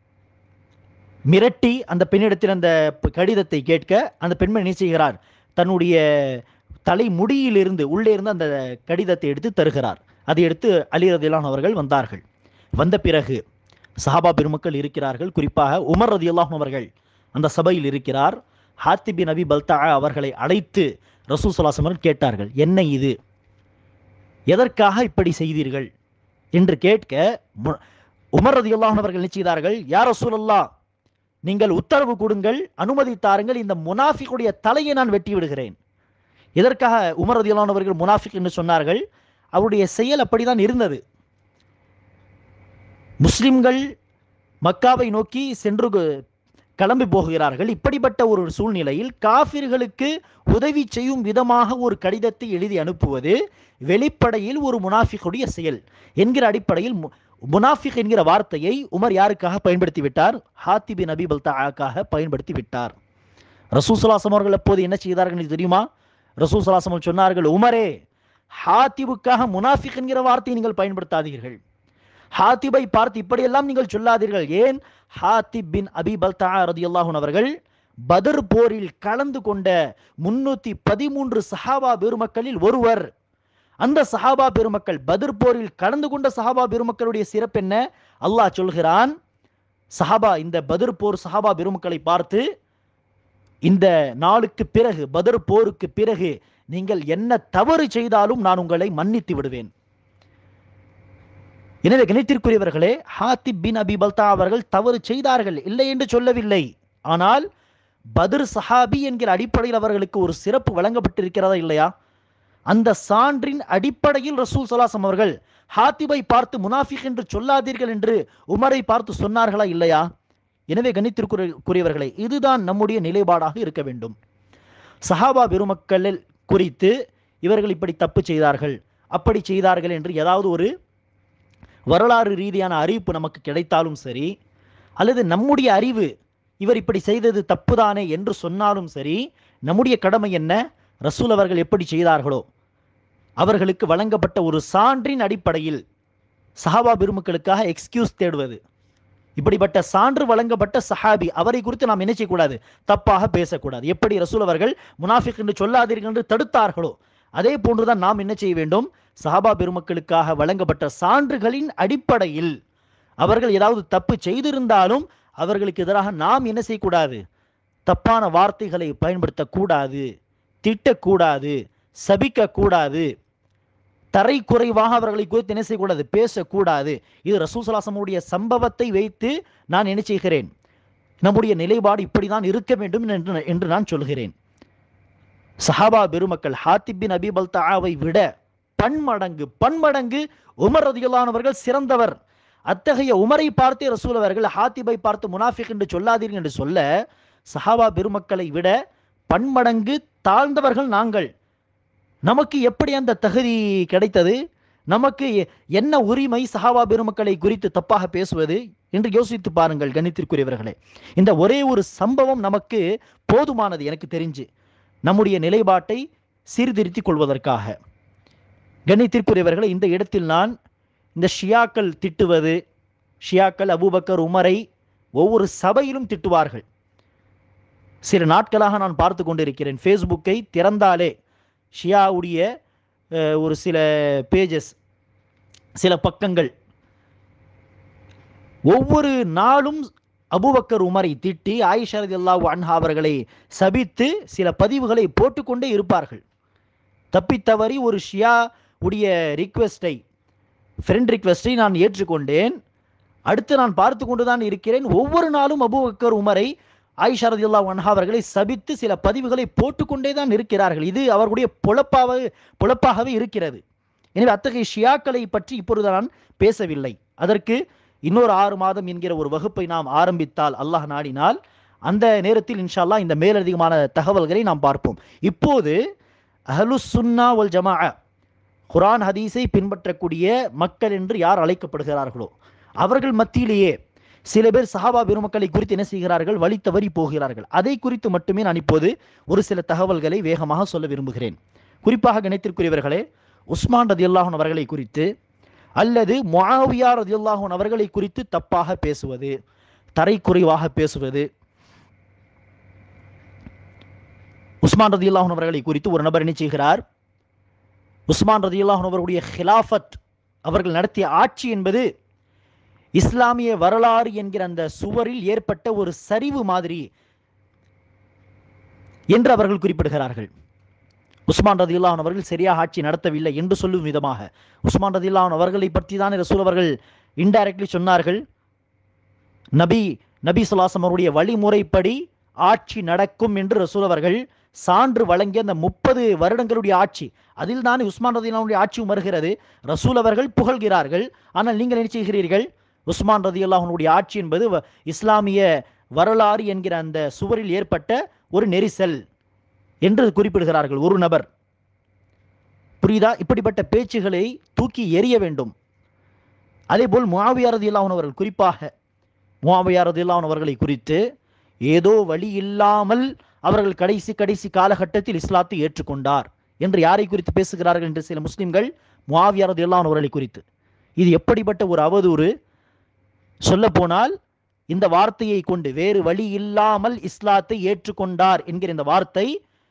மிரட்டி அந்த பெண்ணிடத்தில் அந்த ப- கடிதத்தை கேட்க அந்த பெண்மணி என்ன செய்கிறார் தன்னுடைய தலை முடியிலிருந்து உள்ளே இருந்து அந்த கடிதத்தை எடுத்து தருகிறார் அதை எடுத்து அலி ரதியுல்லாஹன் அவர்கள் வந்தார்கள் வந்த பிறகு சஹாபா பெருமக்கள் இருக்கிறார்கள் குறிப்பாக உமர் ரதியுல்லாஹன் அவர்கள் அந்த சபையில் இருக்கிறார் ஹாத்திபி நபி பல்தா அவர்களை அழைத்து ரசூல் சலாசம் அவர்கள் கேட்டார்கள் என்ன இது எதற்காக இப்படி செய்தீர்கள் என்று கேட்க மு- உமர் ரதியுல்லாஹன் அவர்கள் என்ன செய்தார்கள் யார் ரசூலல்லா நீங்கள் உத்தரவு கொடுங்கள் அனுமதி தாருங்கள் இந்த முனாஃபிக்குடைய தலையை நான் வெட்டி விடுகிறேன் எதற்காக உமர் ரதியுல்லாஹன் அவர்கள் முனாஃபிக் என்று சொன்னார்கள் அவருடைய செயல் அப்படிதான் இருந்தது முஸ்லிம்கள் மக்காவை நோக்கி சென்று கு- கிளம்பி போகிறார்கள் இப்படிப்பட்ட ஒரு சூழ்நிலையில் காஃபிர்களுக்கு உதவி செய்யும் விதமாக ஒரு கடிதத்தை எழுதி அனுப்புவது வெளிப்படையில் ஒரு முனாஃபிக்குடைய செயல் என்கிற அடிப்படையில் மு- முனாஃபிக் என்கிற வார்த்தையை உமர் யாருக்காக பயன்படுத்தி விட்டார் ஹாத்திபி நபி பல்தாக்காக பயன்படுத்தி விட்டார் ரசூசலாசம் அவர்கள் அப்போது என்ன செய்தார்கள் என்று தெரியுமா ரசூசலாசம் அவர்கள் சொன்னார்கள் உமரே ஹாத்திபுக்காக முனாஃபிக் என்கிற வார்த்தையை நீங்கள் பயன்படுத்தாதீர்கள் ஹாத்திபை பார்த்து இப்படியெல்லாம் நீங்கள் சொல்லாதீர்கள் ஏன் ஹாத்திப் பின் அபி பல்தா ரதியல்லாஹுன் அவர்கள் பதர் போரில் கலந்து கொண்ட முன்னூத்தி பதிமூன்று சஹாபா பெருமக்களில் ஒருவர் அந்த சஹாபா பெருமக்கள் பதர் போரில் கலந்து கொண்ட சஹாபா பெருமக்களுடைய சிறப்பு என்ன அல்லாஹ் சொல்கிறான் சஹாபா இந்த பதர் போர் சஹாபா பெருமக்களை பார்த்து இந்த நாளுக்கு பிறகு பதர் போருக்கு பிறகு நீங்கள் என்ன தவறு செய்தாலும் நான் உங்களை மன்னித்து விடுவேன் எனவே கணித்திற்குரியவர்களே ஹாத்திப் பின் அபி பல்தா அவர்கள் தவறு செய்தார்கள் இல்லை என்று சொல்லவில்லை ஆனால் பத்ர் சஹாபி என்கிற அடிப்படையில் அவர்களுக்கு ஒரு சிறப்பு வழங்கப்பட்டிருக்கிறதா இல்லையா அந்த சான்றின் அடிப்படையில் ரசூல் சலாசம் அவர்கள் ஹாத்திபை பார்த்து முனாஃபிக் என்று சொல்லாதீர்கள் என்று உமரை பார்த்து சொன்னார்களா இல்லையா எனவே கணித்திற்குரியவர்களே இதுதான் நம்முடைய நிலைப்பாடாக இருக்க வேண்டும் சஹாபா பெருமக்கள் குறித்து இவர்கள் இப்படி தப்பு செய்தார்கள் அப்படி செய்தார்கள் என்று ஏதாவது ஒரு வரலாறு ரீதியான அறிவிப்பு நமக்கு கிடைத்தாலும் சரி அல்லது நம்முடைய அறிவு இவர் இப்படி செய்தது தப்புதானே என்று சொன்னாலும் சரி நம்முடைய கடமை என்ன ரசூல் அவர்கள் எப்படி செய்தார்களோ அவர்களுக்கு வழங்கப்பட்ட ஒரு சான்றின் அடிப்படையில் சஹாபா பெருமக்களுக்காக எக்ஸ்கியூஸ் தேடுவது இப்படிப்பட்ட சான்று வழங்கப்பட்ட சஹாபி அவரை குறித்து நாம் என்ன செய்யக்கூடாது தப்பாக பேசக்கூடாது எப்படி ரசூல் அவர்கள் முனாஃபிக் என்று சொல்லாதீர்கள் என்று தடுத்தார்களோ அதே போன்றுதான் நாம் என்ன செய்ய வேண்டும் சஹாபா பெருமக்களுக்காக வழங்கப்பட்ட சான்றுகளின் அடிப்படையில் அவர்கள் ஏதாவது தப்பு செய்திருந்தாலும் அவர்களுக்கு எதிராக நாம் என்ன செய்யக்கூடாது தப்பான வார்த்தைகளை பயன்படுத்தக்கூடாது திட்டக்கூடாது சபிக்கக்கூடாது தரை குறைவாக அவர்களை குறித்து என்ன செய்யக்கூடாது பேசக்கூடாது இது ரசூசலாசமுடைய சம்பவத்தை வைத்து நான் என்ன செய்கிறேன் நம்முடைய நிலைப்பாடு இப்படிதான் இருக்க வேண்டும் என்று என்று நான் சொல்கிறேன் சஹாபா பெருமக்கள் ஹாத்திப் பின் அபி பல்தாவை விட பன்மடங்கு பன்மடங்கு உமர் ரதியுல்லானவர்கள் சிறந்தவர் அத்தகைய உமரை பார்த்தே ரசூல் அவர்கள் ஹாத்திபை பார்த்து முனாஃபிக் என்று சொல்லாதீர்கள் என்று சொல்ல சஹாபா பெருமக்களை விட பன்மடங்கு தாழ்ந்தவர்கள் நாங்கள் நமக்கு எப்படி அந்த தகுதி கிடைத்தது நமக்கு எ- என்ன உரிமை சஹாபா பெருமக்களை குறித்து தப்பாக பேசுவது என்று யோசித்து பாருங்கள் கணித்திற்குரியவர்களே இந்த ஒரே ஒரு சம்பவம் நமக்கு போதுமானது எனக்கு தெரிஞ்சு நம்முடைய நிலைப்பாட்டை சீர்திருத்திக் கொள்வதற்காக கணித்திற்குரியவர்களை இந்த இடத்தில் நான் இந்த ஷியாக்கள் திட்டுவது ஷியாக்கள் அபூபக்கர் உமரை ஒவ்வொரு சபையிலும் திட்டுவார்கள் சில நாட்களாக நான் பார்த்து கொண்டிருக்கிறேன் ஃபேஸ்புக்கை திறந்தாலே ஷியாவுடைய அஹ், ஒரு சில பேஜஸ் சில பக்கங்கள் ஒவ்வொரு நாளும் அபூபக்கர் உமரை திட்டி ஆயிஷா ரலியல்லாஹு அன்ஹா அவர்களை சபித்து சில பதிவுகளை போட்டுக்கொண்டே இருப்பார்கள் தப்பித்தவறி ஒரு ஷியா உடைய ரிக்வெஸ்டை ஃப்ரெண்ட் ரிக்வெஸ்டை நான் ஏற்றுக்கொண்டேன் அடுத்து நான் பார்த்து கொண்டுதான் இருக்கிறேன் ஒவ்வொரு நாளும் அபூபக்கர் உமரை ஆயிஷா ரதியுல்லா அன்ஹா அவர்களை சபித்து சில பதிவுகளை போட்டுக்கொண்டே தான் இருக்கிறார்கள் இது அவர்களுடைய பொழப்பாக பொழப்பாகவே இருக்கிறது எனவே அத்தகைய ஷியாக்களை பற்றி இப்பொழுது நான் பேசவில்லை அதற்கு இன்னொரு ஆறு மாதம் என்கிற ஒரு வகுப்பை நாம் ஆரம்பித்தால் அல்லாஹ் நாடினால் அந்த நேரத்தில் இன்ஷா அல்லாஹ் இந்த மேலதிகமான தகவல்களை நாம் பார்ப்போம் இப்போது அஹ்லுஸ் சுன்னா வல் ஜமாஅ குர்ஆன் ஹதீஸை பின்பற்றக்கூடிய மக்கள் என்று யார் அழைக்கப்படுகிறார்களோ அவர்கள் மத்தியிலேயே சில பேர் சஹாபா பெருமக்களை குறித்து என்ன செய்கிறார்கள் வழி தவறி போகிறார்கள் அதை குறித்து மட்டுமே நான் இப்போது ஒரு சில தகவல்களை வேகமாக சொல்ல விரும்புகிறேன் குறிப்பாக கணித்திற்குரியவர்களே உஸ்மான் ரதியுல்லாஹன் அவர்களை குறித்து அல்லது முஆவியா ரதியுல்லாஹன் அவர்களை குறித்து தப்பாக பேசுவது தரைக்குறைவாக பேசுவது உஸ்மான் ரதியுல்லாஹன் அவர்களை குறித்து ஒரு நபர் என்ன செய்கிறார் உஸ்மான் ரதியுல்லாஹன் அவர்களுடைய ஹிலாஃபத் அவர்கள் நடத்திய ஆட்சி என்பது இஸ்லாமிய வரலாறு என்கிற அந்த சுவரில் ஏற்பட்ட ஒரு சரிவு மாதிரி என்று அவர்கள் குறிப்பிடுகிறார்கள் உஸ்மான் ரதியுல்லாஹன் அவர்கள் சரியாக ஆட்சி நடத்தவில்லை என்று சொல்லும் விதமாக உஸ்மான் ரதியுல்லாஹன் அவர்களை பற்றி தான் ரசூல் அவர்கள் இன்டைரக்ட்லி சொன்னார்கள் நபி நபி சுல்லாசம் அவருடைய வழிமுறைப்படி ஆட்சி நடக்கும் என்று ரசூல் அவர்கள் சான்று வழங்கிய அந்த முப்பது வருடங்களுடைய ஆட்சி அதில் தான் உஸ்மான் ரதியுல்லாவுடைய ஆட்சியும் வருகிறது ரசூல் அவர்கள் புகழ்கிறார்கள் ஆனால் நீங்கள் என்ன செய்கிறீர்கள் உஸ்மான் ரதி அல்லாஹனுடைய ஆட்சி என்பது வ- இஸ்லாமிய வரலாறு என்கிற அந்த சுவரில் ஏற்பட்ட ஒரு நெரிசல் என்று குறிப்பிடுகிறார்கள் ஒரு நபர் புரியுதா இப்படிப்பட்ட பேச்சுகளை தூக்கி எறிய வேண்டும் அதேபோல் முஆவியா ரதியுல்லாஹன் அவர்கள் குறிப்பாக முஆவியா ரதியுல்லாஹன் அவர்களை குறித்து ஏதோ வழி இல்லாமல் அவர்கள் கடைசி கடைசி காலகட்டத்தில் இஸ்லாத்தை ஏற்றுக்கொண்டார் என்று யாரை குறித்து பேசுகிறார்கள் என்று சில முஸ்லிம்கள் முஆவியா ரதியுல்லாஹன் அவர்களை குறித்து இது எப்படிப்பட்ட ஒரு அவதூறு சொல்லப்போனால் இந்த வார்த்தையை கொண்டு வேறு வழி இல்லாமல் இஸ்லாத்தை ஏற்றுக்கொண்டார் என்கிற இந்த வார்த்தை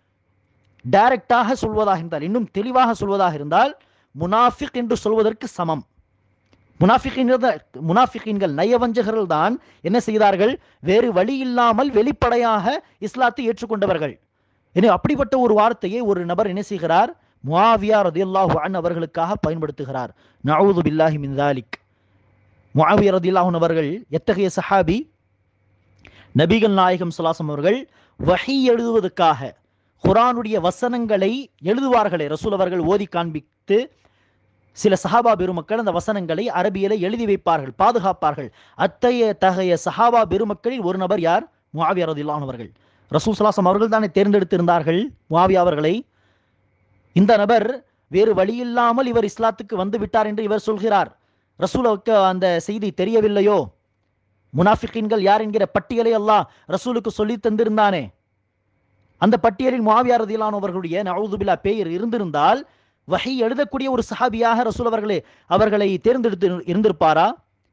டைரக்டாக சொல்வதாக இருந்தால் இன்னும் தெளிவாக சொல்வதாக இருந்தால் முனாஃபிக் என்று சொல்வதற்கு சமம் முனாஃபிகின்கள் முனாஃபிகின்கள் நயவஞ்சகர்கள் தான் என்ன செய்தார்கள் வேறு வழி இல்லாமல் வெளிப்படையாக இஸ்லாத்தை ஏற்றுக்கொண்டவர்கள் எனவே அப்படிப்பட்ட ஒரு வார்த்தையை ஒரு நபர் என்ன செய்கிறார் முஆவியா ரதியல்லாஹு அன் அவர்களுக்காக பயன்படுத்துகிறார் நவுது பில்லாஹி மின் தாலிக் முஆவியா ரதியல்லாஹு அன்ஹு அவர்கள் எத்தகைய சஹாபி நபிகள் நாயகம் சுல்லாசம் அவர்கள் வஹி எழுதுவதற்காக குரானுடைய வசனங்களை எழுதுவார்களே ரசூல் அவர்கள் ஓதி காண்பித்து சில சஹாபா பெருமக்கள் அந்த வசனங்களை அரபியில எழுதி வைப்பார்கள் பாதுகாப்பார்கள் அத்தகைய தகைய சஹாபா பெருமக்களில் ஒரு நபர் யார் முஆவியா ரதியல்லாஹு அன்ஹு அவர்கள் ரசூல் சலாசம் அவர்கள் தானே தேர்ந்தெடுத்திருந்தார்கள் முஆவியா அவர்களை இந்த நபர் வேறு வழியில்லாமல் இவர் இஸ்லாத்துக்கு வந்து விட்டார் என்று இவர் சொல்கிறார் ரசூலுக்கு அந்த செய்தி தெரியவில்லையோ முனாஃபிகின்கள் யார் என்கிற பட்டியலை அல்லாஹ் ரசூலுக்கு சொல்லி தந்திருந்தானே அந்த பட்டியலில் முஆவியா ரதியல்லாஹு அவர்களுடைய நவுதுபில்லா பெயர் இருந்திருந்தால் வஹி எழுதக்கூடிய ஒரு சஹாபியாக ரசூல் அவர்களே அவர்களை தேர்ந்தெடுத்து இருந்திருப்பாரா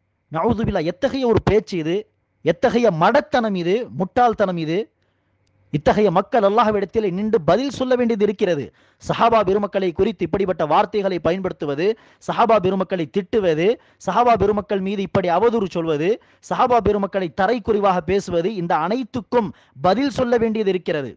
நவுதுபில்லா எத்தகைய ஒரு பேச்சு இது எத்தகைய மடத்தனம் இது முட்டாள்தனம் இது இத்தகைய மக்கள் அல்லாஹ்விடத்தில் நின்று பதில் சொல்ல வேண்டியது இருக்கிறது சஹாபா பெருமக்களை குறித்து இப்படிப்பட்ட வார்த்தைகளை பயன்படுத்துவது சஹாபா பெருமக்களை திட்டுவது சஹாபா பெருமக்கள் மீது இப்படி அவதூறு சொல்வது சஹாபா பெருமக்களை தரைக்குறைவாக பேசுவது இந்த அனைத்துக்கும் பதில் சொல்ல வேண்டியது இருக்கிறது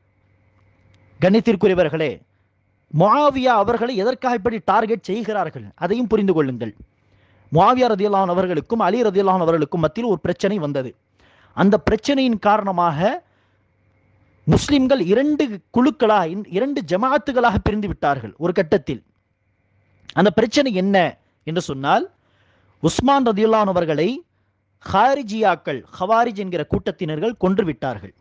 கணித்திற்குரியவர்களே முஆவியா அவர்களை எதற்காக இப்படி டார்கெட் செய்கிறார்கள் அதையும் புரிந்து கொள்ளுங்கள் முஆவியா ரதியல்லான் அவர்களுக்கும் அலி ரதியல்லான் அவர்களுக்கும் மத்தியில் ஒரு பிரச்சனை வந்தது அந்த பிரச்சனையின் காரணமாக முஸ்லிம்கள் இரண்டு குழுக்களாக இன்- இரண்டு ஜமாத்துகளாக பிரிந்து விட்டார்கள் ஒரு கட்டத்தில் அந்த பிரச்சனை என்ன என்று சொன்னால் உஸ்மான் ரதியுல்லான் அவர்களை ஹாரிஜியாக்கள் ஹவாரிஜ் என்கிற கூட்டத்தினர்கள் கொன்று விட்டார்கள்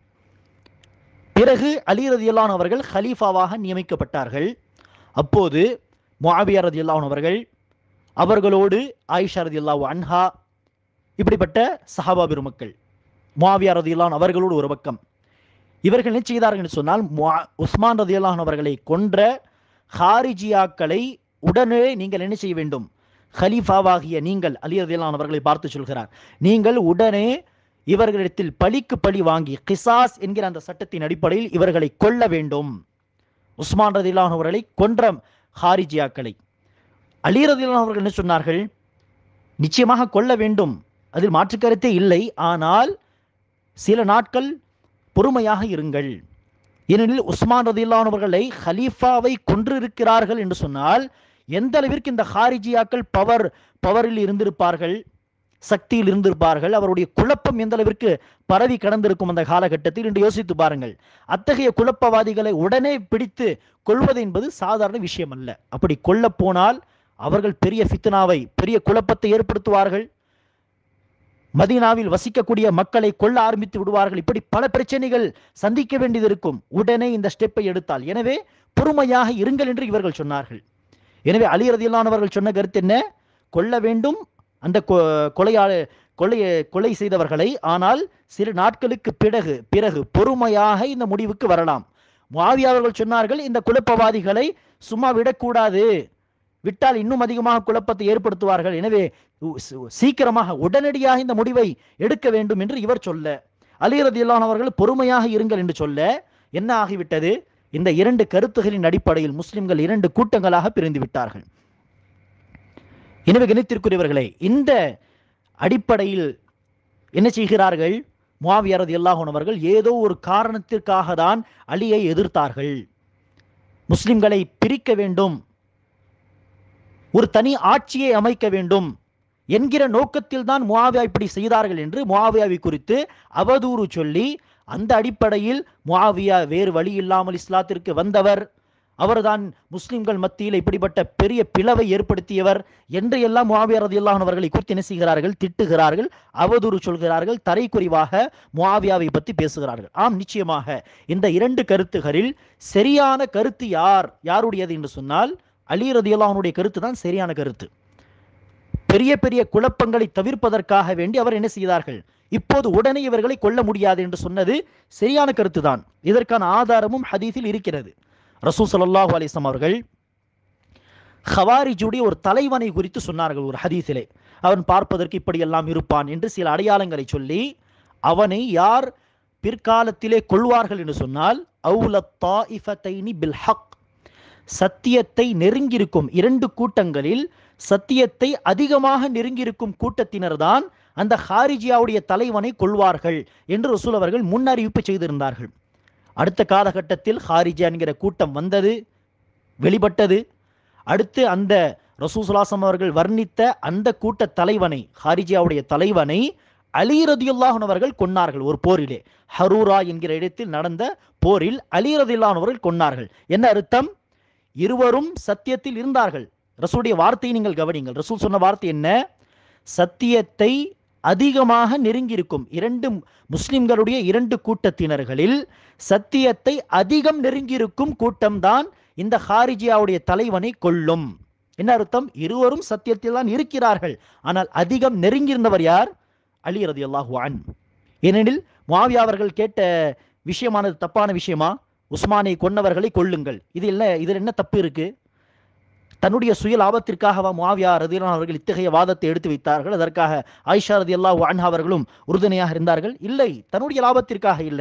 பிறகு அலி ரதியுல்லான் அவர்கள் ஹலீஃபாவாக நியமிக்கப்பட்டார்கள் அப்போது முஆவியா ரதியுல்லான் அவர்கள் அவர்களோடு ஆயிஷா ரதியுல்லாஹு அன்ஹா இப்படிப்பட்ட சஹாபா பெருமக்கள் முஆவியா ரதியுல்லான் அவர்களோடு ஒரு பக்கம் இவர்கள் என்ன செய்தார்கள் என்று சொன்னால் முஆ- உஸ்மான் ரதியுல்லான் அவர்களை கொன்ற ஹாரிஜியாக்களை உடனே நீங்கள் என்ன செய்ய வேண்டும் ஹலீஃபாவாகிய நீங்கள் அலி ரதியுல்லான் அவர்களை பார்த்து சொல்கிறார் நீங்கள் உடனே இவர்களிடத்தில் பழிக்கு பழி வாங்கி கிசாஸ் என்கிற அந்த சட்டத்தின் அடிப்படையில் இவர்களை கொல்ல வேண்டும் உஸ்மான் ரதியுல்லான் அவர்களை கொன்ற ஹாரிஜியாக்களை அலி ரதியுல்லான் அவர்கள் என்ன சொன்னார்கள் நிச்சயமாக கொல்ல வேண்டும் அதில் மாற்று கருத்தே இல்லை ஆனால் சில நாட்கள் பொறுமையாக இருங்கள் ஏனெனில் உஸ்மான் ரதியுல்லான் அவர்களை ஹலீஃபாவை கொன்றிருக்கிறார்கள் என்று சொன்னால் எந்த அளவிற்கு இந்த ஹாரிஜியாக்கள் பவர் பவரில் இருந்திருப்பார்கள் சக்தியில் இருந்திருப்பார்கள் அவருடைய குழப்பம் எந்த அளவிற்கு பரவி கடந்திருக்கும் அந்த காலகட்டத்தில் என்று யோசித்து பாருங்கள் அத்தகைய குழப்பவாதிகளை உடனே பிடித்து கொள்வது என்பது சாதாரண விஷயம் அல்ல அப்படி கொல்ல போனால் அவர்கள் பெரிய ஃபித்னாவை பெரிய குழப்பத்தை ஏற்படுத்துவார்கள் மதீனாவில் வசிக்கக்கூடிய மக்களை கொல்ல ஆரம்பித்து விடுவார்கள் இப்படி பல பிரச்சனைகள் சந்திக்க வேண்டியது இருக்கும் உடனே இந்த ஸ்டெப்பை எடுத்தால் எனவே பொறுமையாக இருங்கள் என்று இவர்கள் சொன்னார்கள் எனவே அலி ரதியில்லானவர்கள் சொன்ன கருத்து என்ன கொல்ல வேண்டும் அந்த கொ- கொலையாள கொலை கொலை செய்தவர்களை ஆனால் சில நாட்களுக்கு பிறகு பிறகு பொறுமையாக இந்த முடிவுக்கு வரலாம் முஆவியா அவர்கள் சொன்னார்கள் இந்த குழப்பவாதிகளை சும்மா விடக்கூடாது விட்டால் இன்னும் அதிகமாக குழப்பத்தை ஏற்படுத்துவார்கள் எனவே உ- சு- சீக்கிரமாக உடனடியாக இந்த முடிவை எடுக்க வேண்டும் என்று இவர் சொல்ல அலி ரதியுல்லான் அவர்கள் பொறுமையாக இருங்கள் என்று சொல்ல என்ன ஆகிவிட்டது இந்த இரண்டு கருத்துகளின் அடிப்படையில் முஸ்லிம்கள் இரண்டு கூட்டங்களாக பிரிந்து விட்டார்கள் எனவே கணித்திற்குரியவர்களே இந்த அடிப்படையில் என்ன செய்கிறார்கள் முவாவியரது எல்லாஹன் அவர்கள் ஏதோ ஒரு காரணத்திற்காக தான் அலியை எதிர்த்தார்கள் முஸ்லிம்களை பிரிக்க வேண்டும் ஒரு தனி ஆட்சியை அமைக்க வேண்டும் என்கிற நோக்கத்தில் தான் முவாவியா இப்படி செய்தார்கள் என்று முவாவியாவை குறித்து அவதூறு சொல்லி அந்த அடிப்படையில் முவாவியா வேறு வழி இல்லாமல் இஸ்லாத்திற்கு வந்தவர் அவர்தான் முஸ்லிம்கள் மத்தியில் இப்படிப்பட்ட பெரிய பிளவை ஏற்படுத்தியவர் என்று எல்லாம் முவாவியா ரதியுல்லாஹன் அவர்களை குறித்து என்ன செய்கிறார்கள் திட்டுகிறார்கள் அவதூறு சொல்கிறார்கள் தரைக்குறைவாக முவாவியாவை பற்றி பேசுகிறார்கள் ஆம் நிச்சயமாக இந்த இரண்டு கருத்துகளில் சரியான கருத்து யார் யாருடையது என்று சொன்னால் அலி ரதியுல்லாஹனுடைய கருத்து தான் சரியான கருத்து பெரிய பெரிய குழப்பங்களை தவிர்ப்பதற்காக வேண்டி அவர் என்ன செய்தார்கள் இப்போது உடனே இவர்களை கொல்ல முடியாது என்று சொன்னது சரியான கருத்து தான் இதற்கான ஆதாரமும் ஹதீஸில் இருக்கிறது ரசூ ஸல்லல்லாஹு அலைஹி வஸல்லம் அவர்கள் ஹவாரிஜுடைய ஒரு தலைவனை குறித்து சொன்னார்கள் ஒரு ஹதீஸிலே அவன் பார்ப்பதற்கு இப்படியெல்லாம் இருப்பான் என்று சில அடையாளங்களை சொல்லி அவனை யார் பிற்காலத்திலே கொள்வார்கள் என்று சொன்னால் அவுலத்தா இஃபத்தைனி பில் ஹக் சத்தியத்தை நெருங்கியிருக்கும் இரண்டு கூட்டங்களில் சத்தியத்தை அதிகமாக நெருங்கியிருக்கும் கூட்டத்தினர் தான் அந்த ஹாரிஜியாவுடைய தலைவனை கொள்வார்கள் என்று ரசூல் அவர்கள் முன்னறிவிப்பு செய்திருந்தார்கள் அடுத்த காலகட்டத்தில் ஹாரிஜியா என்கிற கூட்டம் வந்தது வெளிப்பட்டது அடுத்து அந்த ரசூசுலாசம் அவர்கள் வர்ணித்த அந்த கூட்ட தலைவனை ஹாரிஜியாவுடைய தலைவனை அலி ரதியுல்லாஹன் அவர்கள் கொன்னார்கள் ஒரு போரிலே ஹரூரா என்கிற இடத்தில் நடந்த போரில் அலி ரதியுல்லாஹன் அவர்கள் கொன்னார்கள் என்ன அர்த்தம் இருவரும் சத்தியத்தில் இருந்தார்கள் ரசூலுடைய வார்த்தையை நீங்கள் கவனிங்கள் ரசூல் சொன்ன வார்த்தை என்ன சத்தியத்தை அதிகமாக நெருங்கியிருக்கும் இரண்டு முஸ்லிம்களுடைய இரண்டு கூட்டத்தினர்களில் சத்தியத்தை அதிகம் நெருங்கியிருக்கும் கூட்டம்தான் இந்த ஹாரிஜியாவுடைய தலைவனை கொல்லும் என்ன அர்த்தம் இருவரும் சத்தியத்தில் தான் இருக்கிறார்கள் ஆனால் அதிகம் நெருங்கியிருந்தவர் யார் அலி ரதியல்லாஹு அன் ஏனெனில் முஆவியா அவர்கள் கேட்ட விஷயமானது தப்பான விஷயமா உஸ்மானை கொன்னவர்களை கொல்லுங்கள் இது என்ன இதில் என்ன தப்பு இருக்கு தன்னுடைய சுய லாபத்திற்காகவா முஆவியா ரதியல்லாஹு அவர்கள் இத்தகைய வாதத்தை எடுத்து வைத்தார்கள் அதற்காக ஆயிஷா ரதியல்லாஹு அன்ஹா அவர்களும் உறுதுணையாக இருந்தார்கள் இல்லை தன்னுடைய லாபத்திற்காக இல்லை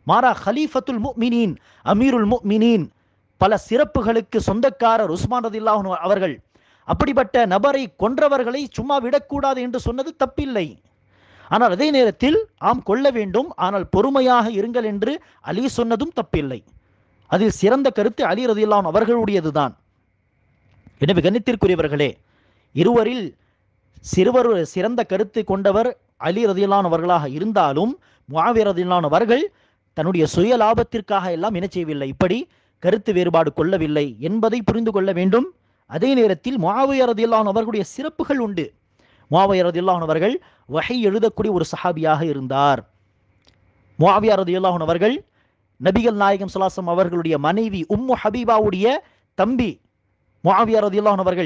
மாறா ஹலீஃபத்துல் முஃமினீன் அமீருல் முஃமினீன் பல சிறப்புகளுக்கு சொந்தக்காரர் உஸ்மான் ரதில்லாஹு அவர்கள் அப்படிப்பட்ட நபரை கொன்றவர்களை சும்மா விடக்கூடாது என்று சொன்னது தப்பில்லை ஆனால் அதே நேரத்தில் ஆம் கொள்ள வேண்டும் ஆனால் பொறுமையாக இருங்கள் என்று அலி சொன்னதும் தப்பில்லை அதில் சிறந்த கருத்து அலி ரதில்லான் அவர்களுடையதுதான் எனவே கணித்திற்குரியவர்களே இருவரில் சிறுவர் சிறந்த கருத்து கொண்டவர் அலி ரதியல்லான் அவர்களாக இருந்தாலும் முஆவிய ரதியல்லான் அவர்கள் தன்னுடைய சுய லாபத்திற்காக எல்லாம் என்ன செய்யவில்லை இப்படி கருத்து வேறுபாடு கொள்ளவில்லை என்பதை புரிந்து கொள்ள வேண்டும் அதே நேரத்தில் முஆவிய ரதியல்லான் அவர்களுடைய சிறப்புகள் உண்டு முஆவிய ரதியல்லான் அவர்கள் வகை எழுதக்கூடிய ஒரு சஹாபியாக இருந்தார் முஆவியா ரதியல்லாஹு அவர்கள் நபிகள் நாயகம் சுல்லாசம் அவர்களுடைய மனைவி உம்மு ஹபீபாவுடைய தம்பி முஆவியா ரதியல்லாஹு அவர்கள்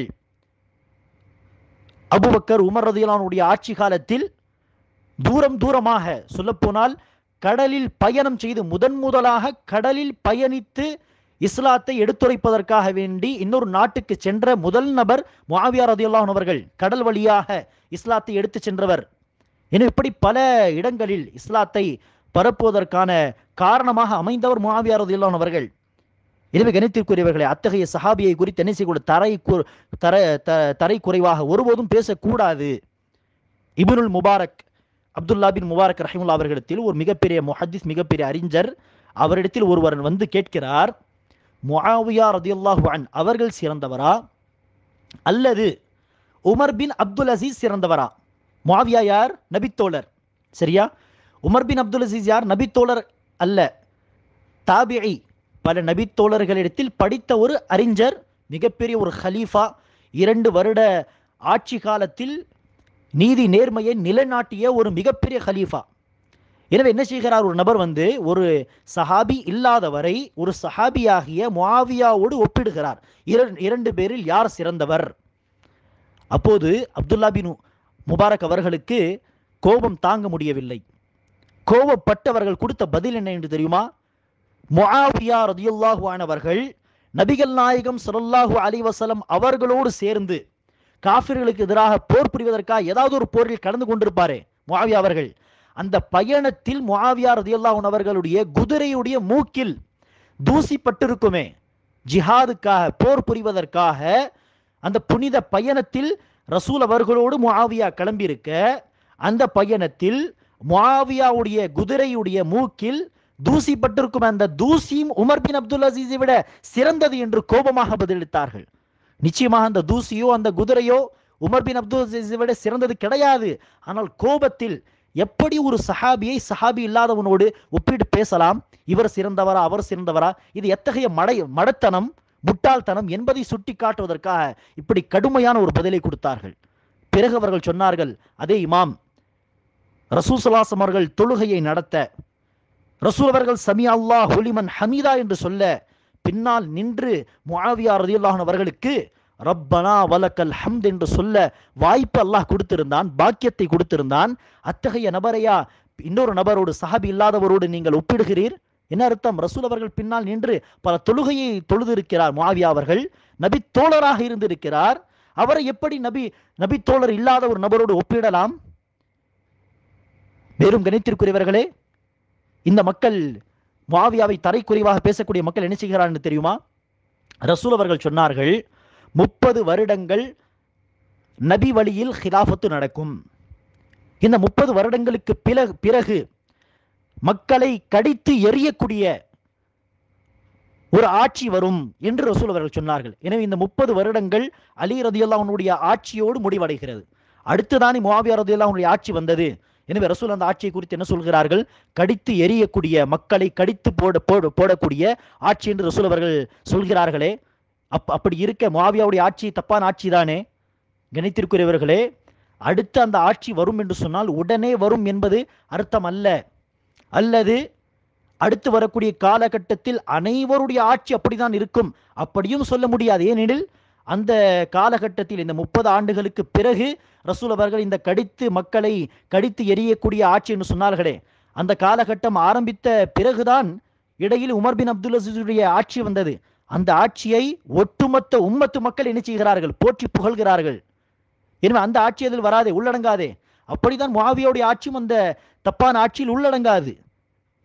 அபுபக்கர் உமர் ரதியல்லானுடைய ஆட்சி காலத்தில் தூரம் தூரமாக சொல்லப்போனால் கடலில் பயணம் செய்து முதன் முதலாக கடலில் பயணித்து இஸ்லாத்தை எடுத்துரைப்பதற்காக வேண்டி இன்னொரு நாட்டுக்கு சென்ற முதல் நபர் முஆவியா ரதியல்லாஹு அவர்கள் கடல் வழியாக இஸ்லாத்தை எடுத்து சென்றவர் என இப்படி பல இடங்களில் இஸ்லாத்தை பரப்புவதற்கான காரணமாக அமைந்தவர் முஆவியா ரதியல்லாஹு அவர்கள் எனவே கணித்திற்குரியவர்களை அத்தகைய சஹாபியை குறித்து என்ன செய்யக்கூட தரை கு- தர த- தரை குறைவாக ஒருபோதும் பேசக்கூடாது Ibnul Mubarak Abdullah bin Mubarak Rahimullah அவர்களிடத்தில் ஒரு மிகப்பெரிய முஹத்திஸ் மிகப்பெரிய அறிஞர் அவரிடத்தில் ஒருவர் வந்து கேட்கிறார் முஆவியா ரதியல்லாஹு அன் அவர்கள் சிறந்தவரா அல்லது உமர் பின் அப்துல் அசீஸ் சிறந்தவரா முஆவியா யார் நபித்தோழர் சரியா உமர் பின் அப்துல் அசீஸ் யார் நபித்தோழர் அல்ல தாபிஇ பல நபித்தோழர்களிடத்தில் படித்த ஒரு அறிஞர் மிகப்பெரிய ஒரு ஹலீஃபா இரண்டு வருட ஆட்சி காலத்தில் நீதி நேர்மையை நிலைநாட்டிய ஒரு மிகப்பெரிய ஹலீஃபா எனவே என்ன செய்கிறார் ஒரு நபர் வந்து ஒரு சஹாபி இல்லாதவரை ஒரு சஹாபியாகிய முஆவியாவோடு ஒப்பிடுகிறார் இர- இரண்டு பேரில் யார் சிறந்தவர் அப்போது அப்துல்லா பின் முபாரக் அவர்களுக்கு கோபம் தாங்க முடியவில்லை கோபப்பட்டவர்கள் கொடுத்த பதில் என்ன என்று தெரியுமா முஆவியா ரதியுல்லாஹு அன்ஹு நபிகள் நாயகம் ஸல்லல்லாஹு அலைஹி வஸல்லம் அவர்களோடு சேர்ந்து காஃபிர்களுக்கு எதிராக போர் புரிவதற்காக ஏதாவது ஒரு போரில் கலந்து கொண்டிருப்பாரே முஆவியா அவர்கள் அந்த பயணத்தில் முஆவியா ரதியுல்லாஹு அன்ஹு அவர்களுடைய குதிரையுடைய மூக்கில் தூசி பட்டிருக்குமே ஜிஹாதுக்காக போர் புரிவதற்காக அந்த புனித பயணத்தில் ரசூல் அவர்களோடு முஆவியா கிளம்பியிருக்க அந்த பயணத்தில் முஆவியாவுடைய குதிரையுடைய மூக்கில் தூசி பட்டிருக்கும் அந்த தூசியும் உமர் பின் அப்துல் அசீஸை விட சிறந்தது என்று கோபமாக பதிலளித்தார்கள் நிச்சயமாக அந்த தூசியோ அந்த குதிரையோ உமர் பின் அப்துல் அசீஸை விட சிறந்தது கிடையாது ஆனால் கோபத்தில் எப்படி ஒரு சஹாபியை சஹாபி இல்லாதவனோடு ஒப்பிட்டு பேசலாம் இவர் சிறந்தவரா அவர் சிறந்தவரா இது எத்தகைய மடை மடத்தனம் முட்டாள்தனம் என்பதை சுட்டி காட்டுவதற்காக இப்படி கடுமையான ஒரு பதிலை கொடுத்தார்கள் பிறகு அவர்கள் சொன்னார்கள் அதே இமாம் ரசூசலாசம் அவர்கள் தொழுகையை நடத்த ரசூல் அவர்கள் சமி அல்லாஹ் ஹுலிமன் ஹமீதா என்று சொல்ல பின்னால் நின்று முஆவியா ரதியுல்லாஹன் அவர்களுக்கு ரப்பனா வலக்கல் ஹம்த் என்று சொல்ல வாய்ப்பு அல்லாஹ் கொடுத்திருந்தான் பாக்கியத்தை கொடுத்திருந்தான் அத்தகைய நபரையா இன்னொரு நபரோடு சஹாபி இல்லாதவரோடு நீங்கள் ஒப்பிடுகிறீர் என்ன அர்த்தம் ரசூல் அவர்கள் பின்னால் நின்று பல தொழுகையை தொழுதிருக்கிறார் முஆவியா அவர்கள் நபி தோழராக இருந்திருக்கிறார் அவரை எப்படி நபி நபி தோழர் இல்லாத ஒரு நபரோடு ஒப்பிடலாம் மேலும் கணித்திற்குரியவர்களே இந்த மக்கள் முஆவியாவை தரைக்குறைவாக பேசக்கூடிய மக்கள் என்ன செய்கிறார்கள் தெரியுமா ரசூல் அவர்கள் சொன்னார்கள் முப்பது வருடங்கள் நபி வழியில் ஹிலாஃபத்து நடக்கும் இந்த முப்பது வருடங்களுக்கு பிறகு பிறகு மக்களை கடித்து எறியக்கூடிய ஒரு ஆட்சி வரும் என்று ரசூல் அவர்கள் சொன்னார்கள் எனவே இந்த முப்பது வருடங்கள் அலி ரதியுல்லாவுடைய ஆட்சியோடு முடிவடைகிறது அடுத்துதானே முஆவியா ரதியுல்லாவுடைய ஆட்சி வந்தது எனவே ரசூல் அந்த ஆட்சியை குறித்து என்ன சொல்கிறார்கள் கடித்து எரியக்கூடிய மக்களை கடித்து போட போட போடக்கூடிய ஆட்சி என்று ரசூல் அவர்கள் சொல்கிறார்களே அப் அப்படி இருக்க முஆவியாவுடைய ஆட்சி தப்பான ஆட்சி தானே கணித்திற்குரியவர்களே அடுத்து அந்த ஆட்சி வரும் என்று சொன்னால் உடனே வரும் என்பது அர்த்தம் அல்ல அல்லது அடுத்து வரக்கூடிய காலகட்டத்தில் அனைவருடைய ஆட்சி அப்படிதான் இருக்கும் அப்படியும் சொல்ல முடியாது ஏனெனில் அந்த காலகட்டத்தில் இந்த முப்பது ஆண்டுகளுக்கு பிறகு ரசூல் அவர்கள் இந்த கடித்து மக்களை கடித்து எரியக்கூடிய ஆட்சி என்று சொன்னார்களே அந்த காலகட்டம் ஆரம்பித்த பிறகுதான் இடையில் உமர் பின் அப்துல் அசீஸுடைய ஆட்சி வந்தது அந்த ஆட்சியை ஒட்டுமொத்த உம்மத்து மக்கள் என்ன செய்கிறார்கள் போற்றி புகழ்கிறார்கள் எனவே அந்த ஆட்சி அதில் வராதே உள்ளடங்காதே அப்படிதான் முஆவியாவுடைய ஆட்சியும் அந்த தப்பான ஆட்சியில் உள்ளடங்காது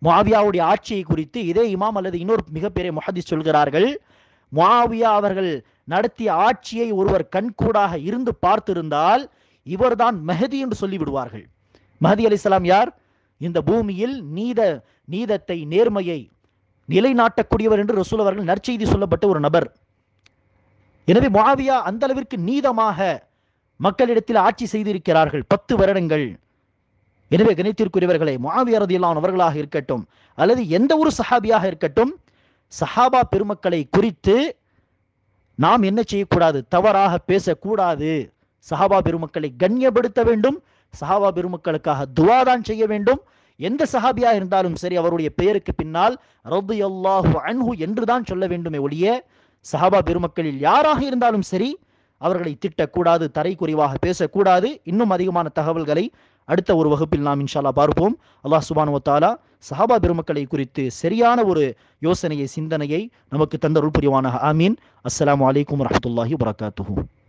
முஆவியாவுடைய ஆட்சியை குறித்து இதே இமாம் அல்லது இன்னொரு மிகப்பெரிய முஹதிஸ் சொல்கிறார்கள் முஆவியா அவர்கள் நடத்திய ஆட்சியை ஒருவர் கண்கூடாக இருந்து பார்த்திருந்தால் இவர்தான் மெஹதி என்று சொல்லி விடுவார்கள் மஹதி அலிஸ்லாம் யார் இந்த பூமியில் நீத நீதத்தை நேர்மையை நிலைநாட்டக்கூடியவர் என்று ரசூல் அவர்கள் நற்செய்தி சொல்லப்பட்ட ஒரு நபர் எனவே முஆவியா அந்த அளவிற்கு நீதமாக மக்களிடத்தில் ஆட்சி செய்திருக்கிறார்கள் பத்து வருடங்கள் எனவே கணித்திற்குரியவர்களே முஆவியா ரதியல்லாஹு அவர்களாக இருக்கட்டும் அல்லது எந்த ஒரு சஹாபியாக இருக்கட்டும் சஹாபா பெருமக்களை குறித்து நாம் என்ன செய்யக்கூடாது தவறாக பேசக்கூடாது சஹாபா பெருமக்களை கண்ணியப்படுத்த வேண்டும் சஹாபா பெருமக்களுக்காக துவா தான் செய்ய வேண்டும் எந்த சஹாபியா இருந்தாலும் சரி அவருடைய பெயருக்கு பின்னால் ரது அல்லாஹு அன்ஹு என்று தான் சொல்ல வேண்டுமே ஒழிய சஹாபா பெருமக்களில் யாராக இருந்தாலும் சரி அவர்களை திட்டக்கூடாது தரை குறைவாக பேசக்கூடாது இன்னும் அதிகமான தகவல்களை அடுத்த ஒரு வகுப்பில் நாம் இன்ஷால்லா பார்ப்போம் அல்லாஹ் சுபானு தாலா சஹாபா பெருமக்களை குறித்து சரியான ஒரு யோசனையை சிந்தனையை நமக்கு தந்தருள் புரிவானாக ஆமீன் அஸ்ஸலாமு அலைக்கும் வரஹ்மத்துல்லாஹி வபரகாத்துஹு